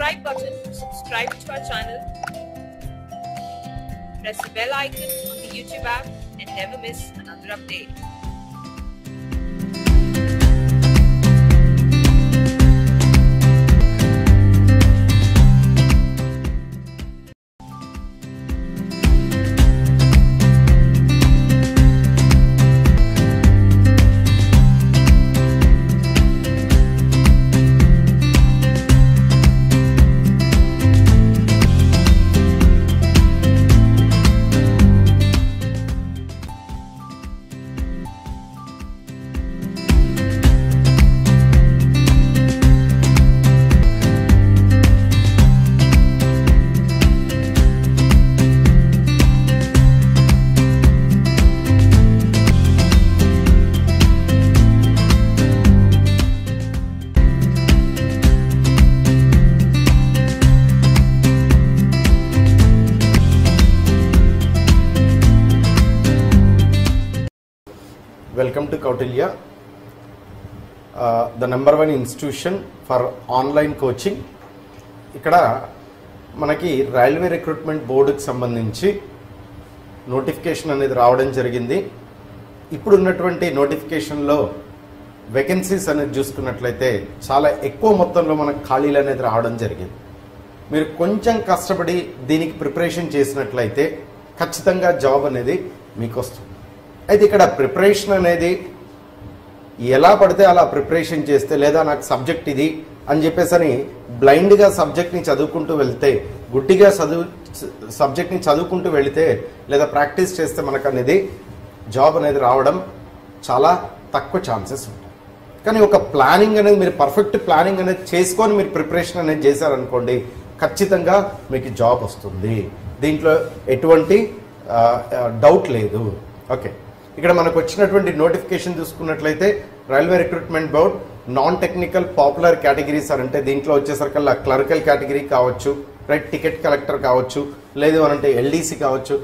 subscribe button to subscribe to our channel. Press the bell icon on the YouTube app and never miss another update. Welcome to Kautilya, uh, the number one institution for online coaching. ఇక్కడ మనకి railway recruitment బోర్డుకి సంబంధించి notification అనేది రావడం జరిగింది ఇప్పుడు ఉన్నటువంటి నోటిఫికేషన్లో వేకెన్సీస్ అనేది చూసుకున్నట్లయితే చాలా ఎక్కువ మొత్తంలో మనకు ఖాళీలు అనేది రావడం జరిగింది మీరు కొంచెం కష్టపడి దీనికి ప్రిపరేషన్ చేసినట్లయితే ఖచ్చితంగా జాబ్ అనేది మీకు వస్తుంది అయితే ఇక్కడ ప్రిపరేషన్ అనేది ఎలా పడితే అలా ప్రిపరేషన్ చేస్తే లేదా నాకు సబ్జెక్ట్ ఇది అని చెప్పేసి అని బ్లైండ్గా సబ్జెక్ట్ని చదువుకుంటూ వెళ్తే గుడ్డిగా చదువు సబ్జెక్ట్ని చదువుకుంటూ వెళితే లేదా ప్రాక్టీస్ చేస్తే మనకు అనేది జాబ్ అనేది రావడం చాలా తక్కువ ఛాన్సెస్ ఉంటాయి కానీ ఒక ప్లానింగ్ అనేది మీరు పర్ఫెక్ట్ ప్లానింగ్ అనేది చేసుకొని మీరు ప్రిపరేషన్ అనేది చేశారనుకోండి ఖచ్చితంగా మీకు జాబ్ వస్తుంది దీంట్లో ఎటువంటి డౌట్ లేదు ఓకే ఇక్కడ మనకు వచ్చినటువంటి నోటిఫికేషన్ చూసుకున్నట్లయితే railway recruitment board non technical popular categories అని అంటే దీంట్లో వచ్చేసరికల్లా క్లరికల్ కేటగిరీ కావచ్చు రైట్ టికెట్ కలెక్టర్ కావచ్చు లేదు అని అంటే ఎల్డీసీ కావచ్చు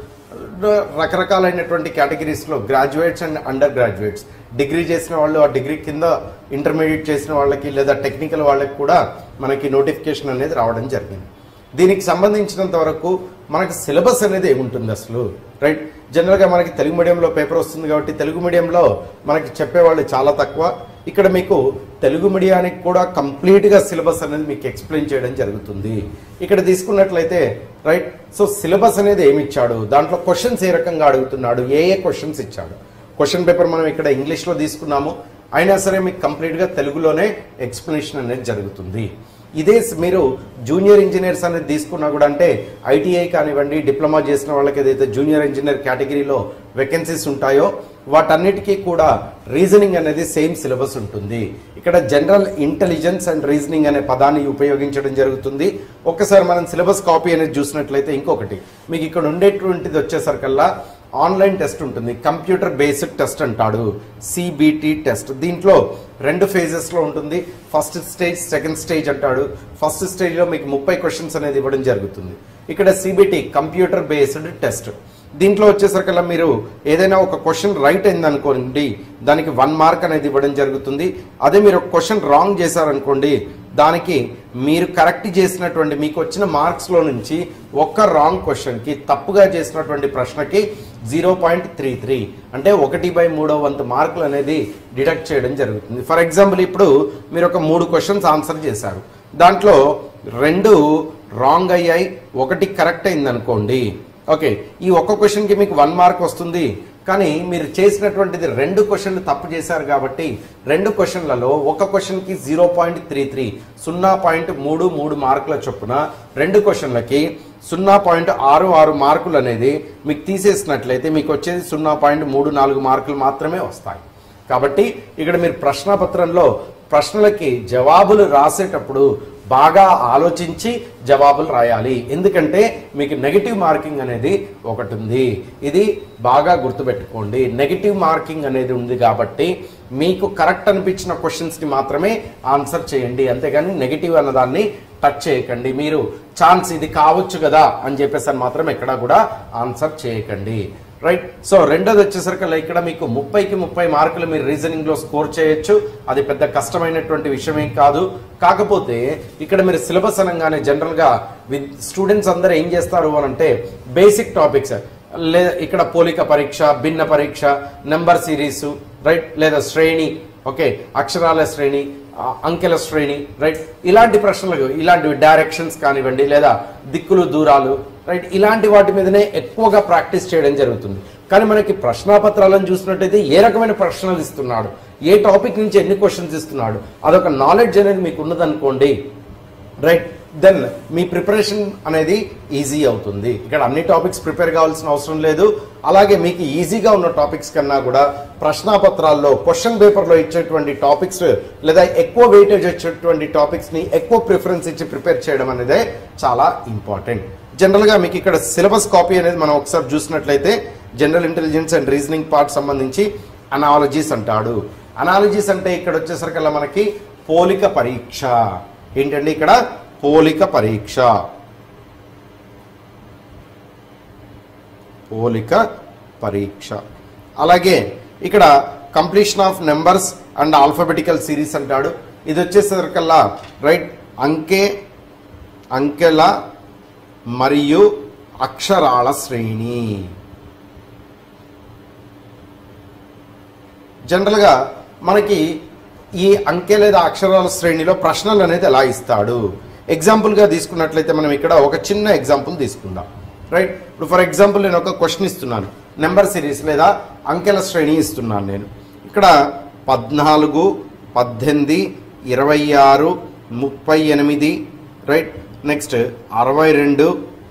రకరకాలైనటువంటి కేటగిరీస్లో graduates and undergraduates degree చేసిన వాళ్ళు ఆ డిగ్రీ కింద ఇంటర్మీడియట్ చేసిన వాళ్ళకి లేదా టెక్నికల్ వాళ్ళకి కూడా మనకి నోటిఫికేషన్ అనేది రావడం జరిగింది దీనికి సంబంధించినంత వరకు మనకి సిలబస్ అనేది ఏముంటుంది అసలు రైట్ జనరల్గా మనకి తెలుగు మీడియంలో పేపర్ వస్తుంది కాబట్టి తెలుగు మీడియంలో మనకి చెప్పేవాళ్ళు చాలా తక్కువ ఇక్కడ మీకు తెలుగు మీడియానికి కూడా కంప్లీట్గా సిలబస్ అనేది మీకు ఎక్స్ప్లెయిన్ చేయడం జరుగుతుంది ఇక్కడ తీసుకున్నట్లయితే రైట్ సో సిలబస్ అనేది ఏమి ఇచ్చాడు దాంట్లో క్వశ్చన్స్ ఏ రకంగా అడుగుతున్నాడు ఏ ఏ క్వశ్చన్స్ ఇచ్చాడు క్వశ్చన్ పేపర్ మనం ఇక్కడ ఇంగ్లీష్లో తీసుకున్నాము అయినా సరే మీకు కంప్లీట్గా తెలుగులోనే ఎక్స్ప్లెనేషన్ అనేది జరుగుతుంది ఇదే మీరు జూనియర్ ఇంజనీర్స్ అనేది తీసుకున్నా కూడా అంటే ఐటీఐ కానివ్వండి డిప్లొమా చేసిన వాళ్ళకి ఏదైతే జూనియర్ ఇంజనీర్ కేటగిరీలో వేకెన్సీస్ ఉంటాయో వాటన్నిటికీ కూడా రీజనింగ్ అనేది సేమ్ సిలబస్ ఉంటుంది ఇక్కడ జనరల్ ఇంటెలిజెన్స్ అండ్ రీజనింగ్ అనే పదాన్ని ఉపయోగించడం జరుగుతుంది ఒక్కసారి మనం సిలబస్ కాపీ అనేది చూసినట్లయితే ఇంకొకటి మీకు ఇక్కడ ఉండేటువంటిది వచ్చేసరికల్లా ఆన్లైన్ టెస్ట్ ఉంటుంది కంప్యూటర్ బేస్డ్ టెస్ట్ అంటాడు సిబిటి టెస్ట్ దీంట్లో రెండు ఫేజెస్లో ఉంటుంది ఫస్ట్ స్టేజ్ సెకండ్ స్టేజ్ అంటాడు ఫస్ట్ స్టేజ్లో మీకు ముప్పై క్వశ్చన్స్ అనేది ఇవ్వడం జరుగుతుంది ఇక్కడ సిబిటి కంప్యూటర్ బేస్డ్ టెస్ట్ దీంట్లో వచ్చేసరికల్లా మీరు ఏదైనా ఒక క్వశ్చన్ రైట్ అయింది అనుకోండి దానికి వన్ మార్క్ అనేది ఇవ్వడం జరుగుతుంది అదే మీరు ఒక క్వశ్చన్ రాంగ్ చేశారనుకోండి దానికి మీరు కరెక్ట్ చేసినటువంటి మీకు వచ్చిన మార్క్స్లో నుంచి ఒక్క రాంగ్ క్వశ్చన్కి తప్పుగా చేసినటువంటి ప్రశ్నకి జీరో పాయింట్ త్రీ త్రీ అంటే ఒకటి బై మూడో వంతు మార్కులు అనేది డిడక్ట్ చేయడం జరుగుతుంది ఫర్ ఎగ్జాంపుల్ ఇప్పుడు మీరు ఒక మూడు క్వశ్చన్స్ ఆన్సర్ చేశారు దాంట్లో రెండు రాంగ్ అయ్యాయి ఒకటి కరెక్ట్ అయింది అనుకోండి ఓకే ఈ ఒక్క క్వశ్చన్కి మీకు వన్ మార్క్ వస్తుంది కానీ మీరు చేసినటువంటిది రెండు క్వశ్చన్లు తప్పు చేశారు కాబట్టి రెండు క్వశ్చన్లలో ఒక క్వశ్చన్కి జీరో పాయింట్ త్రీ త్రీ సున్నా పాయింట్ మూడు మూడు మార్కుల చొప్పున రెండు క్వశ్చన్లకి సున్నా పాయింట్ ఆరు ఆరు మార్కులు అనేది మీకు తీసేసినట్లయితే మీకు వచ్చేది సున్నా పాయింట్ మూడు నాలుగు మార్కులు మాత్రమే వస్తాయి కాబట్టి ఇక్కడ మీరు ప్రశ్నపత్రంలో ప్రశ్నలకి జవాబులు రాసేటప్పుడు బాగా ఆలోచించి జవాబులు రాయాలి ఎందుకంటే మీకు నెగిటివ్ మార్కింగ్ అనేది ఒకటి ఉంది ఇది బాగా గుర్తుపెట్టుకోండి నెగిటివ్ మార్కింగ్ అనేది ఉంది కాబట్టి మీకు కరెక్ట్ అనిపించిన క్వశ్చన్స్ని మాత్రమే ఆన్సర్ చేయండి అంతేగాని నెగిటివ్ అన్నదాన్ని టచ్ చేయకండి మీరు ఛాన్స్ ఇది కావచ్చు కదా అని చెప్పేసి అని మాత్రం ఎక్కడా కూడా ఆన్సర్ చేయకండి రైట్ సో రెండోది వచ్చేసరికి ఇక్కడ మీకు ముప్పైకి ముప్పై మార్కులు మీరు రీజనింగ్ లో స్కోర్ చేయొచ్చు అది పెద్ద కష్టమైనటువంటి విషయం ఏం కాదు కాకపోతే ఇక్కడ మీరు సిలబస్ అనగానే జనరల్ గా విత్ స్టూడెంట్స్ అందరూ ఏం చేస్తారు అని అంటే బేసిక్ టాపిక్స్ లే ఇక్కడ పోలిక పరీక్ష భిన్న పరీక్ష నెంబర్ సిరీస్ రైట్ లేదా శ్రేణి ఓకే అక్షరాల శ్రేణి ఆ, అంకెల శ్రేణి రైట్ ఇలాంటి ప్రశ్నలు ఇలాంటివి డైరెక్షన్స్ కానివ్వండి లేదా దిక్కులు దూరాలు రైట్ ఇలాంటి వాటి మీదనే ఎక్కువగా ప్రాక్టీస్ చేయడం జరుగుతుంది కానీ మనకి ప్రశ్నాపత్రాలను చూసినట్టయితే ఏ రకమైన ప్రశ్నలు ఇస్తున్నాడు ఏ టాపిక్ నుంచి ఎన్ని క్వశ్చన్స్ ఇస్తున్నాడు అదొక నాలెడ్జ్ అనేది మీకు ఉన్నదనుకోండి రైట్ దెన్ మీ ప్రిపరేషన్ అనేది ఈజీ అవుతుంది ఇక్కడ అన్ని టాపిక్స్ ప్రిపేర్ కావాల్సిన అవసరం లేదు అలాగే మీకు ఈజీగా ఉన్న టాపిక్స్ కన్నా కూడా ప్రశ్నాపత్రాల్లో క్వశ్చన్ పేపర్లో ఇచ్చేటువంటి టాపిక్స్ లేదా ఎక్కువ వెయిటేజ్ వచ్చేటువంటి టాపిక్స్ని ఎక్కువ ప్రిఫరెన్స్ ఇచ్చి ప్రిపేర్ చేయడం అనేది చాలా ఇంపార్టెంట్ జనరల్గా మీకు ఇక్కడ సిలబస్ కాపీ అనేది మనం ఒకసారి చూసినట్లయితే general intelligence and reasoning part సంబంధించి అనాలజీస్ అంటాడు అనాలజీస్ అంటే ఇక్కడ వచ్చేసరికల్లా మనకి పోలిక పరీక్ష ఏంటండి ఇక్కడ పోలిక పరీక్ష పోలిక పరీక్ష అలాగే ఇక్కడ completion of numbers and alphabetical series అంటాడు ఇది వచ్చేసరికల్లా రైట్ అంకె అంకెల మరియు అక్షరాల శ్రేణి జనరల్గా మనకి ఈ అంకె లేదా అక్షరాల శ్రేణిలో ప్రశ్నలు అనేది ఎలా ఇస్తాడు ఎగ్జాంపుల్గా తీసుకున్నట్లయితే మనం ఇక్కడ ఒక చిన్న ఎగ్జాంపుల్ తీసుకుందాం రైట్ ఇప్పుడు ఫర్ ఎగ్జాంపుల్ నేను ఒక క్వశ్చన్ ఇస్తున్నాను నెంబర్ సిరీస్ లేదా అంకెల శ్రేణి ఇస్తున్నాను నేను ఇక్కడ పద్నాలుగు పద్దెనిమిది ఇరవై ఆరు ముప్పై ఎనిమిది రైట్ నెక్స్ట్ అరవై రెండు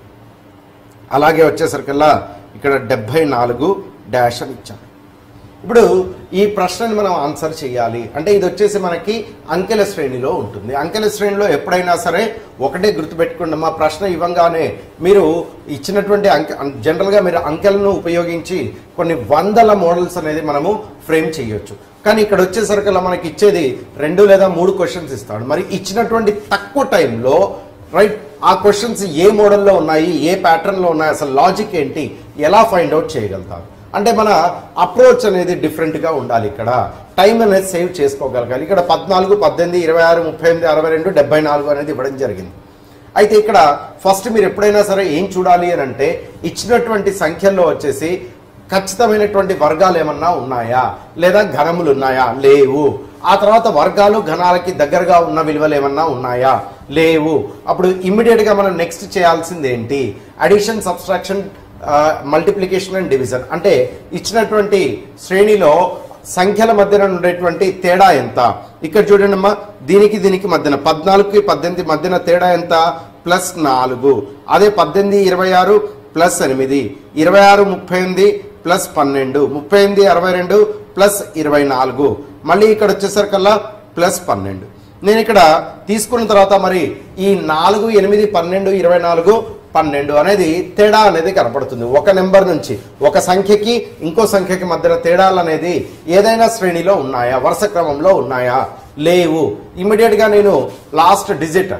అలాగే వచ్చేసరికల్లా ఇక్కడ డెబ్బై నాలుగు డాష్ అని ఇచ్చాను ఇప్పుడు ఈ ప్రశ్నని మనం ఆన్సర్ చేయాలి అంటే ఇది వచ్చేసి మనకి అంకెల శ్రేణిలో ఉంటుంది అంకెల శ్రేణిలో ఎప్పుడైనా సరే ఒకటే గుర్తుపెట్టుకోండి మా ప్రశ్న ఇవ్వంగానే మీరు ఇచ్చినటువంటి అంకె జనరల్గా మీరు అంకెలను ఉపయోగించి కొన్ని వందల మోడల్స్ అనేది మనము ఫ్రేమ్ చేయొచ్చు కానీ ఇక్కడ వచ్చేసరికల్లా మనకి ఇచ్చేది రెండు లేదా మూడు క్వశ్చన్స్ ఇస్తాడు మరి ఇచ్చినటువంటి తక్కువ టైంలో రైట్ ఆ క్వశ్చన్స్ ఏ మోడల్లో ఉన్నాయి ఏ ప్యాటర్న్లో ఉన్నాయి అసలు లాజిక్ ఏంటి ఎలా ఫైండ్ అవుట్ చేయగలుగుతారు అంటే మన అప్రోచ్ అనేది డిఫరెంట్గా ఉండాలి ఇక్కడ టైం అనేది సేవ్ చేసుకోగలగాలి ఇక్కడ పద్నాలుగు పద్దెనిమిది ఇరవై ఆరు ముప్పై ఎనిమిది అరవై రెండు డెబ్బై నాలుగు అనేది ఇవ్వడం జరిగింది అయితే ఇక్కడ ఫస్ట్ మీరు ఎప్పుడైనా సరే ఏం చూడాలి అని అంటే ఇచ్చినటువంటి సంఖ్యల్లో వచ్చేసి ఖచ్చితమైనటువంటి వర్గాలు ఏమన్నా ఉన్నాయా లేదా ఘనములు ఉన్నాయా లేవు ఆ తర్వాత వర్గాలు ఘనాలకి దగ్గరగా ఉన్న విలువలు ఏమన్నా ఉన్నాయా లేవు అప్పుడు ఇమ్మీడియట్ గా మనం నెక్స్ట్ చేయాల్సింది ఏంటి addition subtraction multiplication and division అంటే ఇచ్చినటువంటి శ్రేణిలో సంఖ్యల మధ్యన ఉండేటువంటి తేడా ఎంత ఇక్కడ చూడండి అమ్మా దీనికి దీనికి మధ్యన పద్నాలుగుకి పద్దెనిమిది మధ్యన తేడా ఎంత ప్లస్ నాలుగు అదే పద్దెనిమిది ఇరవై ఆరు ప్లస్ ఎనిమిది ఇరవై ఆరు ముప్పై ఎనిమిది ప్లస్ పన్నెండు ముప్పై ఎనిమిది అరవై రెండు ప్లస్ ఇరవై నాలుగు మళ్ళీ ఇక్కడ వచ్చేసరికల్లా ప్లస్ పన్నెండు నేను ఇక్కడ తీసుకున్న తర్వాత మరి ఈ నాలుగు ఎనిమిది పన్నెండు ఇరవై నాలుగు పన్నెండు అనేది తేడా అనేది కనపడుతుంది ఒక నెంబర్ నుంచి ఒక సంఖ్యకి ఇంకో సంఖ్యకి మధ్యన తేడాలు అనేది ఏదైనా శ్రేణిలో ఉన్నాయా వరుస క్రమంలో ఉన్నాయా లేవు ఇమ్మీడియట్ గా నేను లాస్ట్ డిజిట్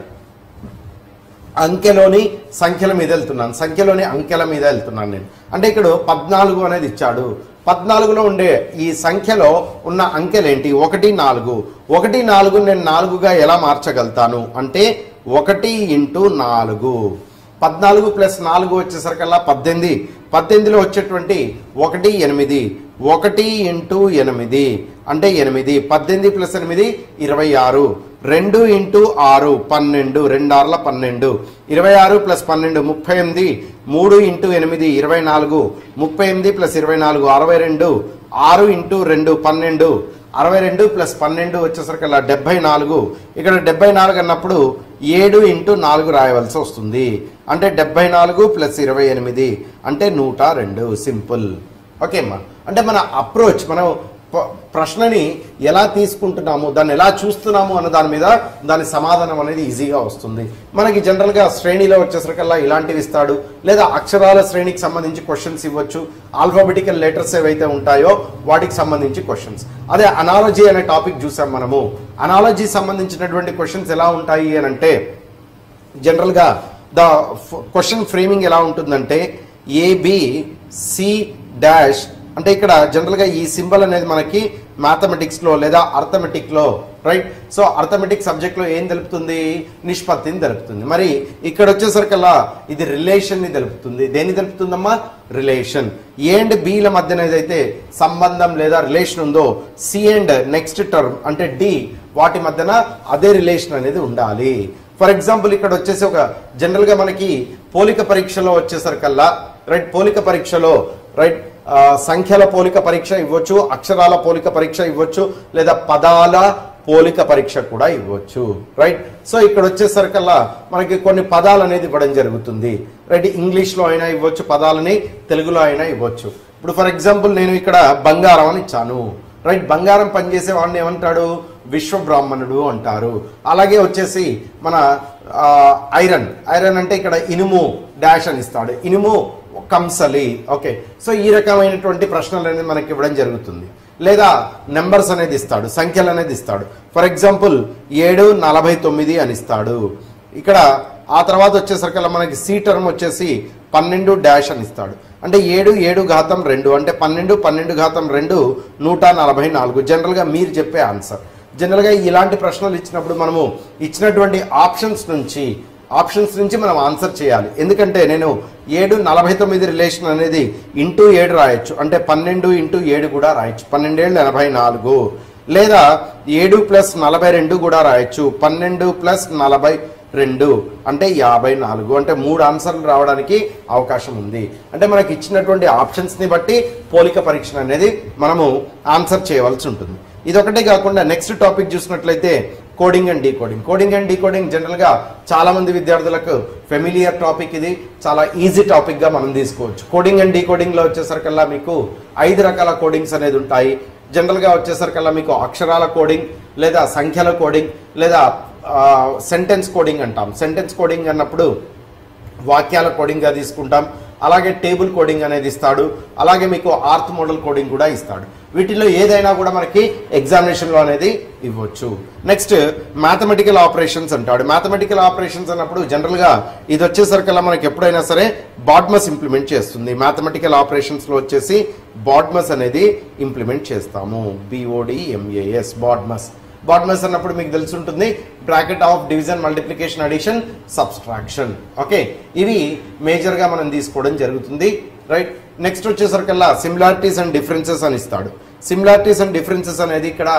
అంకెలోని సంఖ్యల మీద వెళ్తున్నాను సంఖ్యలోని అంకెల మీద వెళ్తున్నాను నేను అంటే ఇక్కడ పద్నాలుగు అనేది ఇచ్చాడు పద్నాలుగులో ఉండే ఈ సంఖ్యలో ఉన్న అంకెలేంటి ఒకటి నాలుగు ఒకటి నాలుగు నేను నాలుగుగా ఎలా మార్చగలుగుతాను అంటే ఒకటి ఇంటూ నాలుగు పద్నాలుగు ప్లస్ నాలుగు వచ్చేసరికల్లా పద్దెనిమిది పద్దెనిమిదిలో వచ్చేటువంటి ఒకటి ఎనిమిది ఒకటి ఇంటూ ఎనిమిది అంటే ఎనిమిది పద్దెనిమిది ప్లస్ ఎనిమిది ఇరవై ఆరు రెండు ఇంటూ ఆరు పన్నెండు రెండు ఆరుల పన్నెండు ఇరవై ఆరు ప్లస్ పన్నెండు ముప్పై ఎనిమిది మూడు ఇంటూ ఎనిమిది ఇరవై నాలుగు ముప్పై ఎనిమిది ప్లస్ ఇరవై నాలుగు అరవై రెండు ఆరు ఇంటూ రెండు పన్నెండు అరవై రెండు ప్లస్ పన్నెండు వచ్చేసరికల్లా డెబ్బై నాలుగు ఇక్కడ డెబ్బై నాలుగు అన్నప్పుడు ఏడు ఇంటూ నాలుగు రాయవలసి వస్తుంది అంటే డెబ్బై నాలుగు ప్లస్ ఇరవై ఎనిమిది అంటే నూట రెండు సింపుల్ ఓకే అమ్మా అంటే మన అప్రోచ్ మనం ప- ప్రశ్నని ఎలా తీసుకుంటున్నాము దాన్ని ఎలా చూస్తున్నాము అన్న దాని మీద దాని సమాధానం అనేది ఈజీగా వస్తుంది మనకి జనరల్గా శ్రేణిలో వచ్చేసరికల్లా ఇలాంటివి ఇస్తాడు లేదా అక్షరాల శ్రేణికి సంబంధించి క్వశ్చన్స్ ఇవ్వచ్చు ఆల్ఫాబెటికల్ లెటర్స్ ఏవైతే ఉంటాయో వాటికి సంబంధించి క్వశ్చన్స్ అదే అనాలజీ అనే టాపిక్ చూసాం మనము అనాలజీ సంబంధించినటువంటి క్వశ్చన్స్ ఎలా ఉంటాయి అని అంటే జనరల్గా ద క్వశ్చన్ ఫ్రేమింగ్ ఎలా ఉంటుందంటే ఏబి సి డాష్ అంటే ఇక్కడ జనరల్ గా ఈ సింబల్ అనేది మనకి మ్యాథమెటిక్స్ లో లేదా అర్థమెటిక్ లో రైట్ సో అర్థమెటిక్ సబ్జెక్ట్ లో ఏం తెలుపుతుంది నిష్పత్తిని తెలుపుతుంది మరి ఇక్కడ వచ్చేసరికల్లా ఇది రిలేషన్ ని తెలుపుతుంది దేన్ని తెలుపుతుందమ్మా రిలేషన్ ఏ అండ్ బిల మధ్యన ఏదైతే సంబంధం లేదా రిలేషన్ ఉందో సి అండ్ నెక్స్ట్ టర్మ్ అంటే డి వాటి మధ్యన అదే రిలేషన్ అనేది ఉండాలి ఫర్ ఎగ్జాంపుల్ ఇక్కడ వచ్చేసి ఒక జనరల్ గా మనకి పోలిక పరీక్షలో వచ్చేసరికల్లా రైట్ పోలిక పరీక్షలో రైట్ ఆ, సంఖ్యల పోలిక పరీక్ష ఇవ్వచ్చు అక్షరాల పోలిక పరీక్ష ఇవ్వచ్చు లేదా పదాల పోలిక పరీక్ష కూడా ఇవ్వచ్చు రైట్ సో ఇక్కడ వచ్చేసరికల్లా మనకి కొన్ని పదాలు అనేది ఇవ్వడం జరుగుతుంది రైట్ ఇంగ్లీష్లో అయినా ఇవ్వచ్చు పదాలని తెలుగులో అయినా ఇవ్వచ్చు ఇప్పుడు ఫర్ ఎగ్జాంపుల్ నేను ఇక్కడ బంగారం అని ఇచ్చాను రైట్ బంగారం పనిచేసే వాడిని ఏమంటాడు విశ్వ బ్రాహ్మణుడు అంటారు అలాగే వచ్చేసి మన ఆ, ఐరన్ ఐరన్ అంటే ఇక్కడ ఇనుము డాష్ అని ఇస్తాడు ఇనుము కంసలి ఓకే సో ఈ రకమైనటువంటి ప్రశ్నలు అనేది మనకి ఇవ్వడం జరుగుతుంది లేదా నెంబర్స్ అనేది ఇస్తాడు సంఖ్యలు అనేది ఇస్తాడు ఫర్ ఎగ్జాంపుల్ ఏడు నలభై తొమ్మిది అని ఇస్తాడు ఇక్కడ ఆ తర్వాత వచ్చేసరికి మనకి సి టర్మ్ వచ్చేసి పన్నెండు డాష్ అని ఇస్తాడు అంటే ఏడు ఏడు ఘాతం రెండు అంటే పన్నెండు పన్నెండు ఘాతం రెండు నూట నలభై నాలుగు జనరల్గా మీరు చెప్పే ఆన్సర్ జనరల్గా ఇలాంటి ప్రశ్నలు ఇచ్చినప్పుడు మనము ఇచ్చినటువంటి ఆప్షన్స్ నుంచి ఆప్షన్స్ నుంచి మనం ఆన్సర్ చేయాలి ఎందుకంటే నేను ఏడు నలభై తొమ్మిది రిలేషన్ అనేది ఇంటూ ఏడు రాయొచ్చు అంటే పన్నెండు ఇంటూ ఏడు కూడా రాయొచ్చు పన్నెండేళ్ళు ఎనభై నాలుగు లేదా ఏడు ప్లస్ నలభై రెండు కూడా రాయొచ్చు పన్నెండు ప్లస్ నలభై రెండు అంటే యాభై నాలుగు అంటే మూడు ఆన్సర్లు రావడానికి అవకాశం ఉంది అంటే మనకి ఇచ్చినటువంటి ఆప్షన్స్ని బట్టి పోలిక పరీక్ష అనేది మనము ఆన్సర్ చేయవలసి ఉంటుంది ఇదొకటే కాకుండా నెక్స్ట్ టాపిక్ చూసినట్లయితే coding and decoding coding and decoding జనరల్గా చాలా మంది విద్యార్థులకు ఫెమిలియర్ టాపిక్ ఇది చాలా ఈజీ టాపిక్గా మనం తీసుకోవచ్చు కోడింగ్ అండ్ డీకోడింగ్లో వచ్చేసరికల్లా మీకు ఐదు రకాల కోడింగ్స్ అనేది ఉంటాయి జనరల్గా వచ్చేసరికల్లా మీకు అక్షరాల కోడింగ్ లేదా సంఖ్యల కోడింగ్ లేదా సెంటెన్స్ కోడింగ్ అంటాం సెంటెన్స్ కోడింగ్ అన్నప్పుడు వాక్యాల కోడింగ్గా తీసుకుంటాం అలాగే టేబుల్ కోడింగ్ అనేది ఇస్తాడు అలాగే మీకు ఆర్త్ మోడల్ కోడింగ్ కూడా ఇస్తాడు వీటిలో ఏదైనా కూడా మనకి ఎగ్జామినేషన్లో అనేది ఇవ్వచ్చు నెక్స్ట్ మ్యాథమెటికల్ ఆపరేషన్స్ అంటాడు మ్యాథమెటికల్ ఆపరేషన్స్ అన్నప్పుడు జనరల్గా ఇది వచ్చేసరికల్లా మనకి ఎప్పుడైనా సరే బాడ్మస్ ఇంప్లిమెంట్ చేస్తుంది మ్యాథమెటికల్ ఆపరేషన్స్లో వచ్చేసి బాడ్మస్ అనేది ఇంప్లిమెంట్ చేస్తాము బిఓడి ఎంఏఎస్ బాడ్మస్ బాడ్మస్ అన్నప్పుడు మీకు తెలిసి ఉంటుంది bracket of division multiplication addition subtraction okay ఇవి మేజర్గా మనం తీసుకోవడం జరుగుతుంది రైట్ నెక్స్ట్ వచ్చేసరికల్లా సిమిలారిటీస్ అండ్ డిఫరెన్సెస్ అని ఇస్తాడు సిమిలారిటీస్ అండ్ డిఫరెన్సెస్ అనేది ఇక్కడ